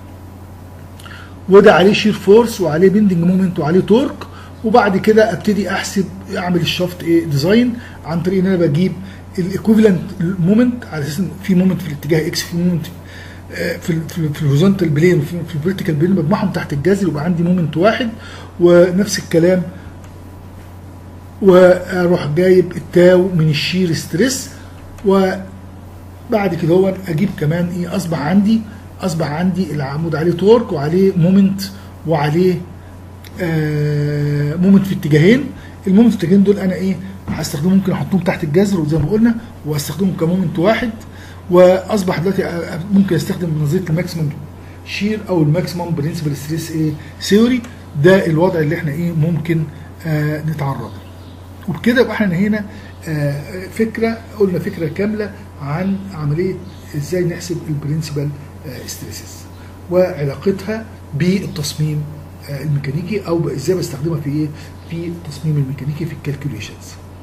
وده عليه شير فورس وعليه بندنج مومنت وعليه تورك وبعد كده ابتدي احسب اعمل الشافت ايه ديزاين عن طريق ان انا بجيب الايكوفالنت مومنت على اساس ان في مومنت في الاتجاه اكس في مومنت في ال في, في الهوريزونتال بلين وفي في الفيرتيكال بلين بجمعهم تحت الجذر يبقى عندي مومنت واحد ونفس الكلام واروح جايب التاو من الشير ستريس وبعد كده هو اجيب كمان ايه اصبح عندي اصبح عندي العمود عليه تورك وعليه مومنت وعليه آه مومنت في اتجاهين المومنت في الاتجاهين دول انا ايه هستخدمهم ممكن احطهم تحت الجذر وزي ما قلنا واستخدمهم كمومنت واحد واصبح دلوقتي ممكن استخدم نظريه الماكسيمم شير او الماكسيمم برنسبل ستريس ايه ثيوري ده الوضع اللي احنا ايه ممكن آه نتعرض له وبكده يبقى احنا هنا آه فكره قلنا فكره كامله عن عمليه ازاي نحسب البرنسبل آه ستريسز وعلاقتها بالتصميم الميكانيكي او ازاي بستخدمها في ايه في التصميم الميكانيكي في الكالكوليشنز